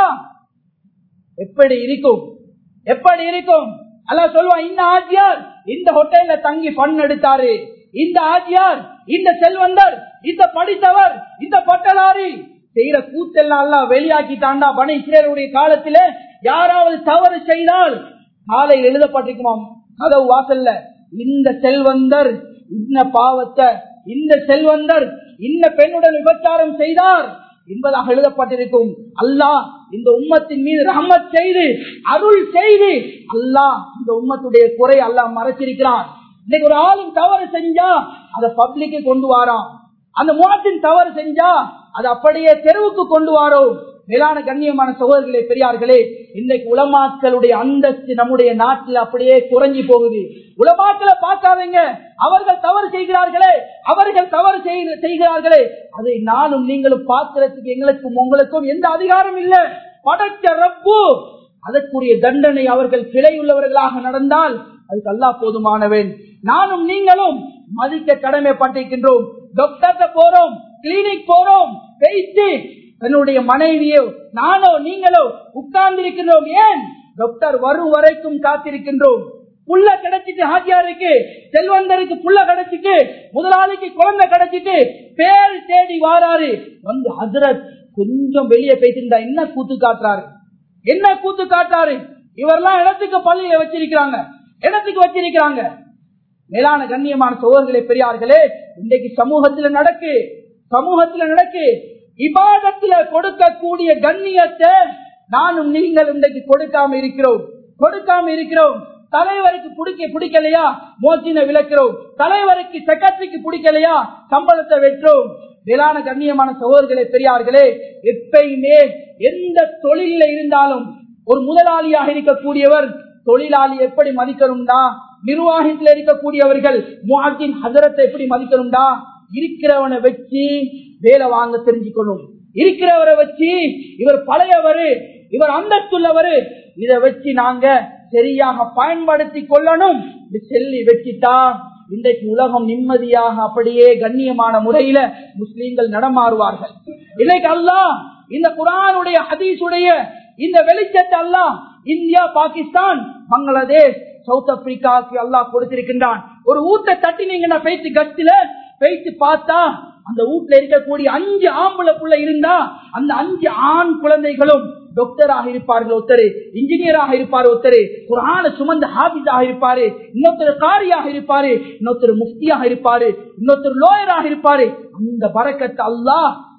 எப்படி இருக்கும் எப்படி இருக்கும் அல்ல சொல்லுவான் இந்த ஆட்சியார் இந்த ஹோட்டல்ல தங்கி பண் எடுத்தாரு இந்த ஆட்சியார் இந்த செல்வந்தர் இந்த படித்தவர் இந்த பட்டலாரி செய்யற கூத்தெல்லாம் எல்லாம் வெளியாக்கிட்டாண்டா பனை இஸ்ரேலுடைய காலத்தில யாராவது தவறு செய்தால் காலையில் எழுதப்பட்டிருக்குமாம் கதவு வாசல்ல இந்த செல்வந்தர் இந்த பாவத்தை இந்த செல்வந்தர் இந்த பெண்ணுடன் விபச்சாரம் செய்தார் என்பதாக எழுதப்பட்டிருக்கும் அல்லாஹ் இந்த உம்மத்தின் மீது ரஹமத் செய்து அருள் செய்து அல்லாஹ் இந்த உம்மத்துடைய குறை அல்லாஹ் மறைச்சிருக்கிறான் இன்னைக்கு ஒரு ஆளும் தவறு செஞ்சா அதை பப்ளிக்கு கொண்டு வாராம் அந்த முகத்தின் தவறு செஞ்சா அது அப்படியே தெருவுக்கு கொண்டு வாரோம் மேலான கண்ணியமான சகோதரர்களே பெரியார்களே இன்றைக்கு உலமாக்களுடைய அந்தஸ்து நம்முடைய நாட்டில் அப்படியே குறைஞ்சி போகுது உலமாக்களை பார்க்காதீங்க அவர்கள் தவறு செய்கிறார்களே அவர்கள் தவறு செய்கிறார்களே அதை நானும் நீங்களும் பார்க்கிறதுக்கு எங்களுக்கும் உங்களுக்கும் எந்த அதிகாரம் இல்லை படைச்ச ரப்பு அதற்குரிய தண்டனை அவர்கள் பிழை உள்ளவர்களாக நடந்தால் அதுக்கு அல்லா போதுமானவன் நானும் நீங்களும் மதிக்க கடமைப்பட்டிருக்கின்றோம் டாக்டர்கிட்ட போறோம் கிளினிக் போறோம் பேசி தன்னுடைய மனைவியோ நானோ நீங்களோ உட்கார்ந்திருக்கின்றோம் ஏன் டாக்டர் வரும் வரைக்கும் காத்திருக்கின்றோம் புள்ள கிடைச்சிட்டு ஹாஜியாருக்கு செல்வந்தருக்கு புள்ள கிடைச்சிட்டு முதலாளிக்கு குழந்தை கிடைச்சிட்டு பேர் தேடி வாராரு வந்து ஹசரத் கொஞ்சம் வெளியே பேசியிருந்தா என்ன கூத்து காட்டுறாரு என்ன கூத்து காட்டுறாரு இவரெல்லாம் இடத்துக்கு பள்ளியில வச்சிருக்கிறாங்க இடத்துக்கு வச்சிருக்கிறாங்க மேலான கண்ணியமான சோழர்களே பெரியார்களே இன்றைக்கு சமூகத்துல நடக்கு சமூகத்துல நடக்கு இபாதத்துல கொடுக்கக்கூடிய கண்ணியத்தை நானும் நீங்கள் இன்றைக்கு கொடுக்காம இருக்கிறோம் கொடுக்காம இருக்கிறோம் தலைவருக்கு பிடிக்க பிடிக்கலையா மோசின விளக்கிறோம் தலைவருக்கு செக்ரட்டரிக்கு பிடிக்கலையா சம்பளத்தை வெற்றோம் மேலான கண்ணியமான சகோதரர்களே பெரியார்களே எப்பயுமே எந்த தொழில இருந்தாலும் ஒரு முதலாளியாக இருக்கக்கூடியவர் தொழிலாளி எப்படி மதிக்கணும்டா நிர்வாகத்தில் இருக்கக்கூடியவர்கள் முஹின் ஹசரத்தை எப்படி மதிக்கணும்டா இருக்கிறவனை வச்சு வேலை வாங்க தெரிஞ்சுக்கணும் இருக்கிறவரை வச்சு இவர் பழையவரு இவர் அந்தத்துள்ளவரு இதை வச்சு நாங்க சரியாக பயன்படுத்தி கொள்ளணும் செல்லி வச்சுட்டா இன்றைக்கு உலகம் நிம்மதியாக அப்படியே கண்ணியமான முறையில முஸ்லீம்கள் நடமாறுவார்கள் இன்னைக்கு அல்லா இந்த குரானுடைய ஹதீஸுடைய இந்த வெளிச்சத்தை அல்லா இந்தியா பாகிஸ்தான் பங்களாதேஷ் சவுத் ஆப்பிரிக்காவுக்கு அல்லாஹ் கொடுத்திருக்கின்றான் ஒரு ஊட்ட தட்டினீங்கன்னா பேச்சு கட்சியில பேச்சு பார்த்தா அந்த வீட்டுல இருக்கக்கூடிய அஞ்சு ஆம்பளை புள்ள இருந்தா அந்த அஞ்சு ஆண் குழந்தைகளும் டாக்டராக இருப்பார்கள் ஒருத்தர் இன்ஜினியராக இருப்பாரு ஒருத்தர் ஒரு ஆணை சுமந்த ஹாபிஸாக இருப்பாரு இன்னொருத்தர் காரியாக இருப்பாரு இன்னொருத்தர் முஃப்தியாக இருப்பாரு இன்னொருத்தர் லோயராக இருப்பாரு அந்த பறக்கத்தை அல்லாஹ்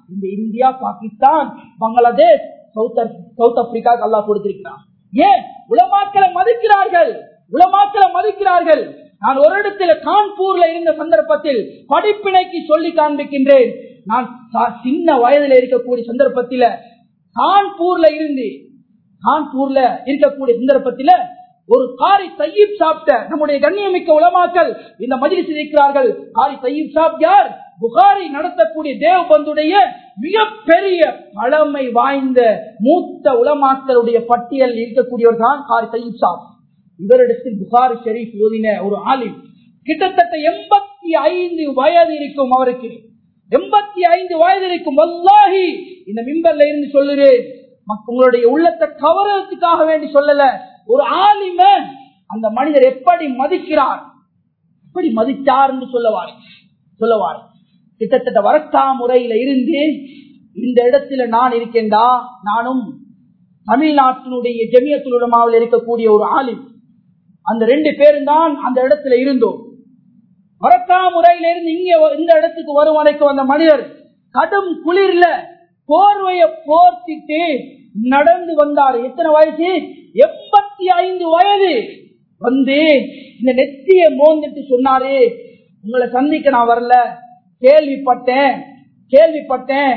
இந்த India Pakistan Bangladesh south south Africa அல்லாஹ் கொடுத்திருக்கிறான் ஏன் உலமாக்களை மதிக்கிறார்கள் உலமாக்களை மதிக்கிறார்கள் நான் ஒரு இடத்துல கான்பூர்ல இருந்த சந்தர்ப்பத்தில் படிப்பினைக்கு சொல்லி காண்பிக்கின்றேன் நான் சா- சின்ன வயதுல இருக்கக்கூடிய சந்தர்ப்பத்தில கான்பூர்ல இருந்து கான்பூர்ல இருக்கக்கூடிய சந்தர்ப்பத்தில ஒரு காரி தையீப் சாப்பிட்ட நம்முடைய கண்ணியமிக்க உலமாக்கள் இந்த மஜிலிஸ் இருக்கிறார்கள் காரி தையீப் சாப் யார் புகாரி நடத்தக்கூடிய தேவபந்துடைய மிகப்பெரிய பழமை வாய்ந்த மூத்த உலமாக்களுடைய பட்டியல் இருக்கக்கூடியவர் தான் காரி தையீப் சாப் இவரிடத்தில் புகாரி ஷெரீப் ஓதின ஒரு ஆலிம் கிட்டத்தட்ட எண்பத்தி ஐந்து வயது இருக்கும் அவருக்கு எண்பத்தி ஐந்து வயது இருக்கும் வல்லாஹி இந்த மிம்பர்ல இருந்து சொல்லுறேன் மக்க- உங்களுடைய உள்ளத்தை கவரத்துக்காக வேண்டி சொல்லல ஒரு ஆலிம அந்த மனிதர் எப்படி மதிக்கிறார் எப்படி மதித்தார் என்று சொல்லவார் சொல்லவார் கிட்டத்தட்ட வரட்டா முறையில இருந்து இந்த இடத்துல நான் இருக்கேன்டா நானும் தமிழ்நாட்டினுடைய ஜெமியத்துல் உலமாவில் இருக்கக்கூடிய ஒரு ஆலிம் அந்த ரெண்டு பேரும் தான் அந்த இடத்துல இருந்தோம் வரட்டா முறையில இருந்து இங்க வ- இந்த இடத்துக்கு வரும் வரைக்கும் அந்த மனிதர் கடும் குளிர்ல போர்வைய போர்த்திட்டு நடந்து வந்தார் எத்தனை வயசு எண்பத்தி ஐந்து வயது வந்து இந்த நெத்திய மோந்துட்டு சொன்னாரு உங்களை சந்திக்க நான் வரல கேள்விப்பட்டேன் கேள்விப்பட்டேன்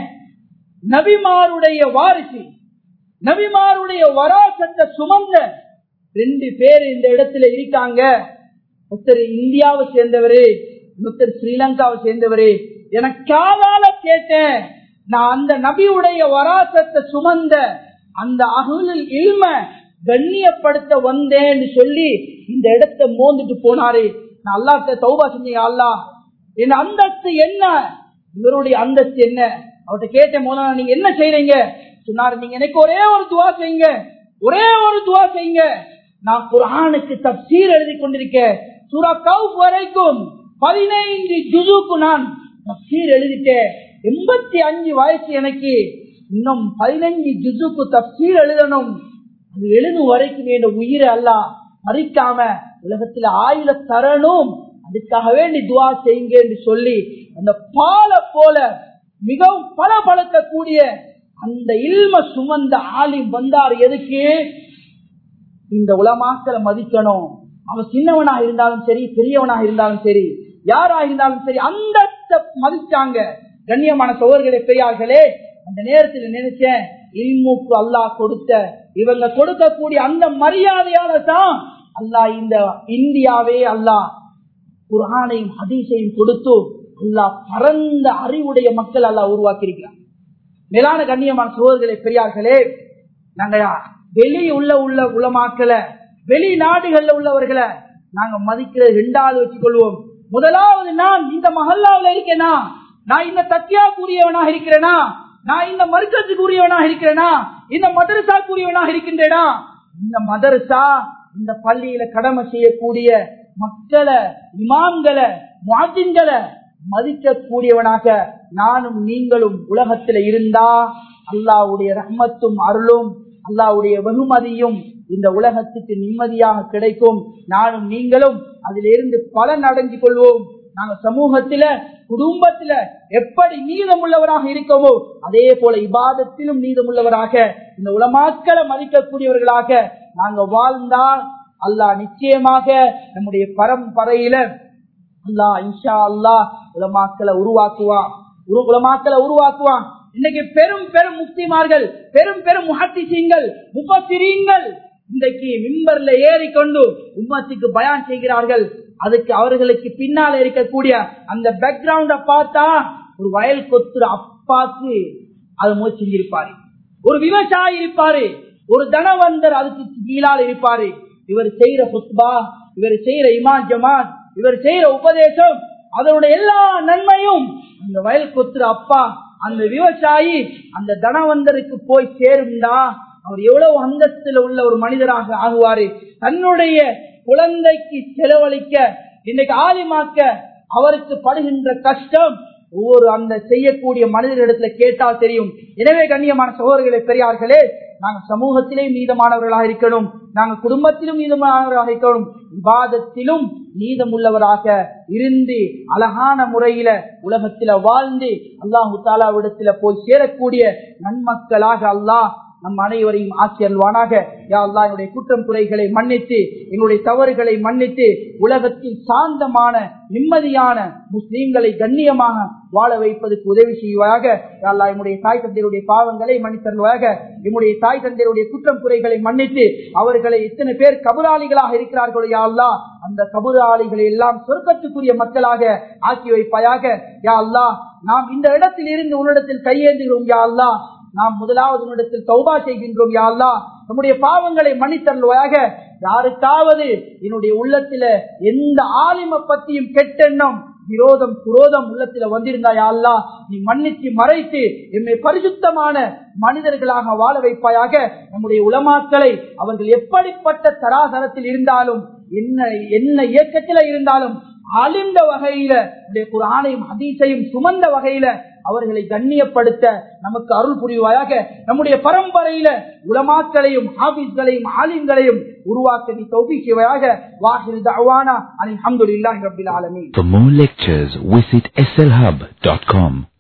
நபிமாருடைய வாரிசு நபிமாருடைய வராசத்தை சுமந்த ரெண்டு பேர் இந்த இடத்துல இருக்காங்க ஒருத்தர் இந்தியாவை சேர்ந்தவரு ஒருத்தர் ஸ்ரீலங்காவை சேர்ந்தவரு எனக்கு காதால கேட்டேன் நான் அந்த நபியுடைய வராசத்தை சுமந்த அந்த அகுலில் இல்ம கண்ணியப்படுத்த வந்தேன்னு சொல்லி இந்த இடத்தை மோந்துட்டு போனாரு நான் அல்லாஹ்ட்ட தௌபா செஞ்சீங்க அல்லாஹ் என் அந்தஸ்து என்ன இவருடைய அந்தஸ்து என்ன அவர்கிட்ட கேட்ட மூலம் நீங்க என்ன செய்றீங்க சொன்னாரு நீங்க எனக்கு ஒரே ஒரு துவா செய்யுங்க ஒரே ஒரு துவா செய்யுங்க நான் குர்ஆனுக்கு தப்சீர் எழுதி கொண்டிருக்கேன் சூரா கவுப் வரைக்கும் பதினைந்து ஜுசுக்கு நான் தப்சீர் எழுதிட்டேன் எண்பத்தி அஞ்சு வயசு எனக்கு இன்னும் பதினஞ்சு ஜுசுக்கு தப்சீர் எழுதணும் அது எழுதும் வரைக்கும் என் உயிரை அல்ல மறிக்காம உலகத்துல ஆயுள தரணும் அதுக்காக வேண்டி துவா செய்யுங்க என்று சொல்லி அந்த பால போல மிகவும் பல பழக்கக்கூடிய அந்த இல்ம சுமந்த ஆலிம் வந்தார் எதுக்கு இந்த உலமாக்களை மதிக்கணும் அவன் சின்னவனா இருந்தாலும் சரி பெரியவனாக இருந்தாலும் சரி யாரா இருந்தாலும் சரி அந்த மதிச்சாங்க கண்ணியமான சோழர்களே பெரியார்களே அந்த நேரத்தில் நினைச்சேன் இல்முக்கு அல்லாஹ் கொடுத்த இவங்க கொடுக்கக்கூடிய அந்த மரியாதையால தான் அல்லாஹ் இந்த இந்தியாவே அல்லாஹ் குர்ஆனையும் ஹதீஸையும் கொடுத்து அல்லாஹ் பரந்த அறிவுடைய மக்கள் அல்லாஹ் உருவாக்கி இருக்கிறான் மேலான கண்ணியமான சோழர்களே பெரியார்களே நாங்க வெளி உள்ள உள்ள உலமாக்கல வெளிநாடுகள்ல உள்ளவர்களை நாங்க மதிக்கிறது ரெண்டாவது வச்சுக்கொள்வோம் முதலாவது நான் இந்த மஹல்லாவில் இருக்கேனா நான் இந்த தத்தியா கூறியவனாக இருக்கிறேனா நான் இந்த மருக்கத்துக்கு உரியவனாக இருக்கிறேனா இந்த மதரசா கூறியவனாக இருக்கின்றேனா இந்த மதரசா இந்த பள்ளியில கடமை செய்யக்கூடிய மக்களை இமாம்களை மாதின்களை மதிக்கக்கூடியவனாக நானும் நீங்களும் உலகத்துல இருந்தா அல்லாவுடைய ரஹ்மத்தும் அருளும் அல்லாவுடைய வெகுமதியும் இந்த உலகத்துக்கு நிம்மதியாக கிடைக்கும் நானும் நீங்களும் அதிலிருந்து பலன் அடைஞ்சு கொள்வோம் நாங்க சமூகத்தில குடும்பத்தில எப்படி நீதம் உள்ளவராக இருக்கவோ அதே போல இபாதத்திலும் நீதம் உள்ளவராக இந்த உலமாக்களை மதிக்கக்கூடியவர்களாக நாங்க வாழ்ந்தால் அல்லாஹ் நிச்சயமாக நம்முடைய பரம்பரையில அல்லாஹ் இன்ஷா அல்லாஹ் உலமாக்களை உருவாக்குவான் உரு- உலமாக்களை உருவாக்குவான் இன்னைக்கு பெரும் பெரும் முக்திமார்கள் பெரும் பெரும் முஹத்திசீங்கள் முப்பத்திரீங்கள் இன்றைக்கு மிம்பர்ல ஏறிக்கொண்டு உம்மத்துக்கு பயான் செய்கிறார்கள் அதுக்கு அவர்களுக்கு பின்னால இருக்கக்கூடிய அந்த பேக்ரவுண்ட பார்த்தா ஒரு வயல் கொத்துற அப்பாக்கு அது முயற்சி செஞ்சிருப்பாரு ஒரு விவசாயி இருப்பாரு ஒரு தனவந்தர் அதுக்கு கீழால் இருப்பாரு இவர் செய்யற புத்பா இவர் செய்யற இமான் ஜமாத் இவர் செய்யற உபதேசம் அதனுடைய எல்லா நன்மையும் அந்த வயல் கொத்துற அப்பா அந்த விவசாயி அந்த தனவந்தருக்கு போய் சேரும்டா அவர் எவ்வளவு அந்தஸ்துல உள்ள ஒரு மனிதராக ஆகுவாரு தன்னுடைய குழந்தைக்கு செலவழிக்க இன்னைக்கு ஆலிமாக்க அவருக்கு படுகின்ற கஷ்டம் ஒவ்வொரு அந்த செய்யக்கூடிய மனிதனிடத்துல கேட்டால் தெரியும் எனவே கண்ணியமான சகோதரர்களே பெரியார்களே நாங்கள் சமூகத்திலே மீதமானவர்களாக இருக்கணும் நாங்கள் குடும்பத்திலும் மீதமானவர்களாக இருக்கணும் விவாதத்திலும் நீதமுள்ளவராக இருந்து அழகான முறையில உலகத்தில வாழ்ந்து அல்லாஹு தாலாவிடத்தில போய் சேரக்கூடிய நன்மக்களாக அல்லாஹ் நம் அனைவரையும் ஆசியல்வானாக யா அல்லா என்னுடைய குற்றம் குறைகளை மன்னித்து எங்களுடைய தவறுகளை மன்னித்து உலகத்தில் சாந்தமான நிம்மதியான முஸ்லீம்களை கண்ணியமாக வாழ வைப்பதற்கு உதவி செய்வாயாக யா அல்லா என்னுடைய தாய் தந்தையுடைய பாவங்களை மன்னித்தருவாக என்னுடைய தாய் தந்தையுடைய குற்றம் குறைகளை மன்னித்து அவர்களை எத்தனை பேர் கபுராளிகளாக இருக்கிறார்களோ யா அல்லா அந்த கபுராளிகளை எல்லாம் சொர்க்கத்துக்குரிய மக்களாக ஆக்கி வைப்பாயாக யா அல்லா நாம் இந்த இடத்தில் இருந்து உன்னிடத்தில் கையேந்துகிறோம் யா அல்லா நாம் முதலாவது இடத்தில் தௌபா செய்கின்றோம் யாழ்லா நம்முடைய பாவங்களை மன்னித்தருவாயாக யாருக்காவது என்னுடைய உள்ளத்தில எந்த ஆலிம பத்தியும் கெட்டெண்ணம் விரோதம் குரோதம் உள்ளத்தில வந்திருந்தா யாழ்லா நீ மன்னித்து மறைத்து என்னை பரிசுத்தமான மனிதர்களாக வாழ வைப்பாயாக நம்முடைய உலமாக்களை அவர்கள் எப்படிப்பட்ட தராதரத்தில் இருந்தாலும் என்ன என்ன இயக்கத்தில இருந்தாலும் அழிந்த வகையில குரானையும் ஹதீஸையும் சுமந்த வகையில அவர்களை கண்ணியப்படுத்த நமக்கு அருள் புரிவாயாக நம்முடைய பரம்பரையில உலமாக்களையும் ஹாபிஸ்களையும் ஆலிம்களையும் உருவாக்க நீ தௌபிக்குவாயாக வாஹில் தவானா அலி அஹமதுல்லாஹி ரபில் ஆலமீன் For more lectures, visit slhub.com.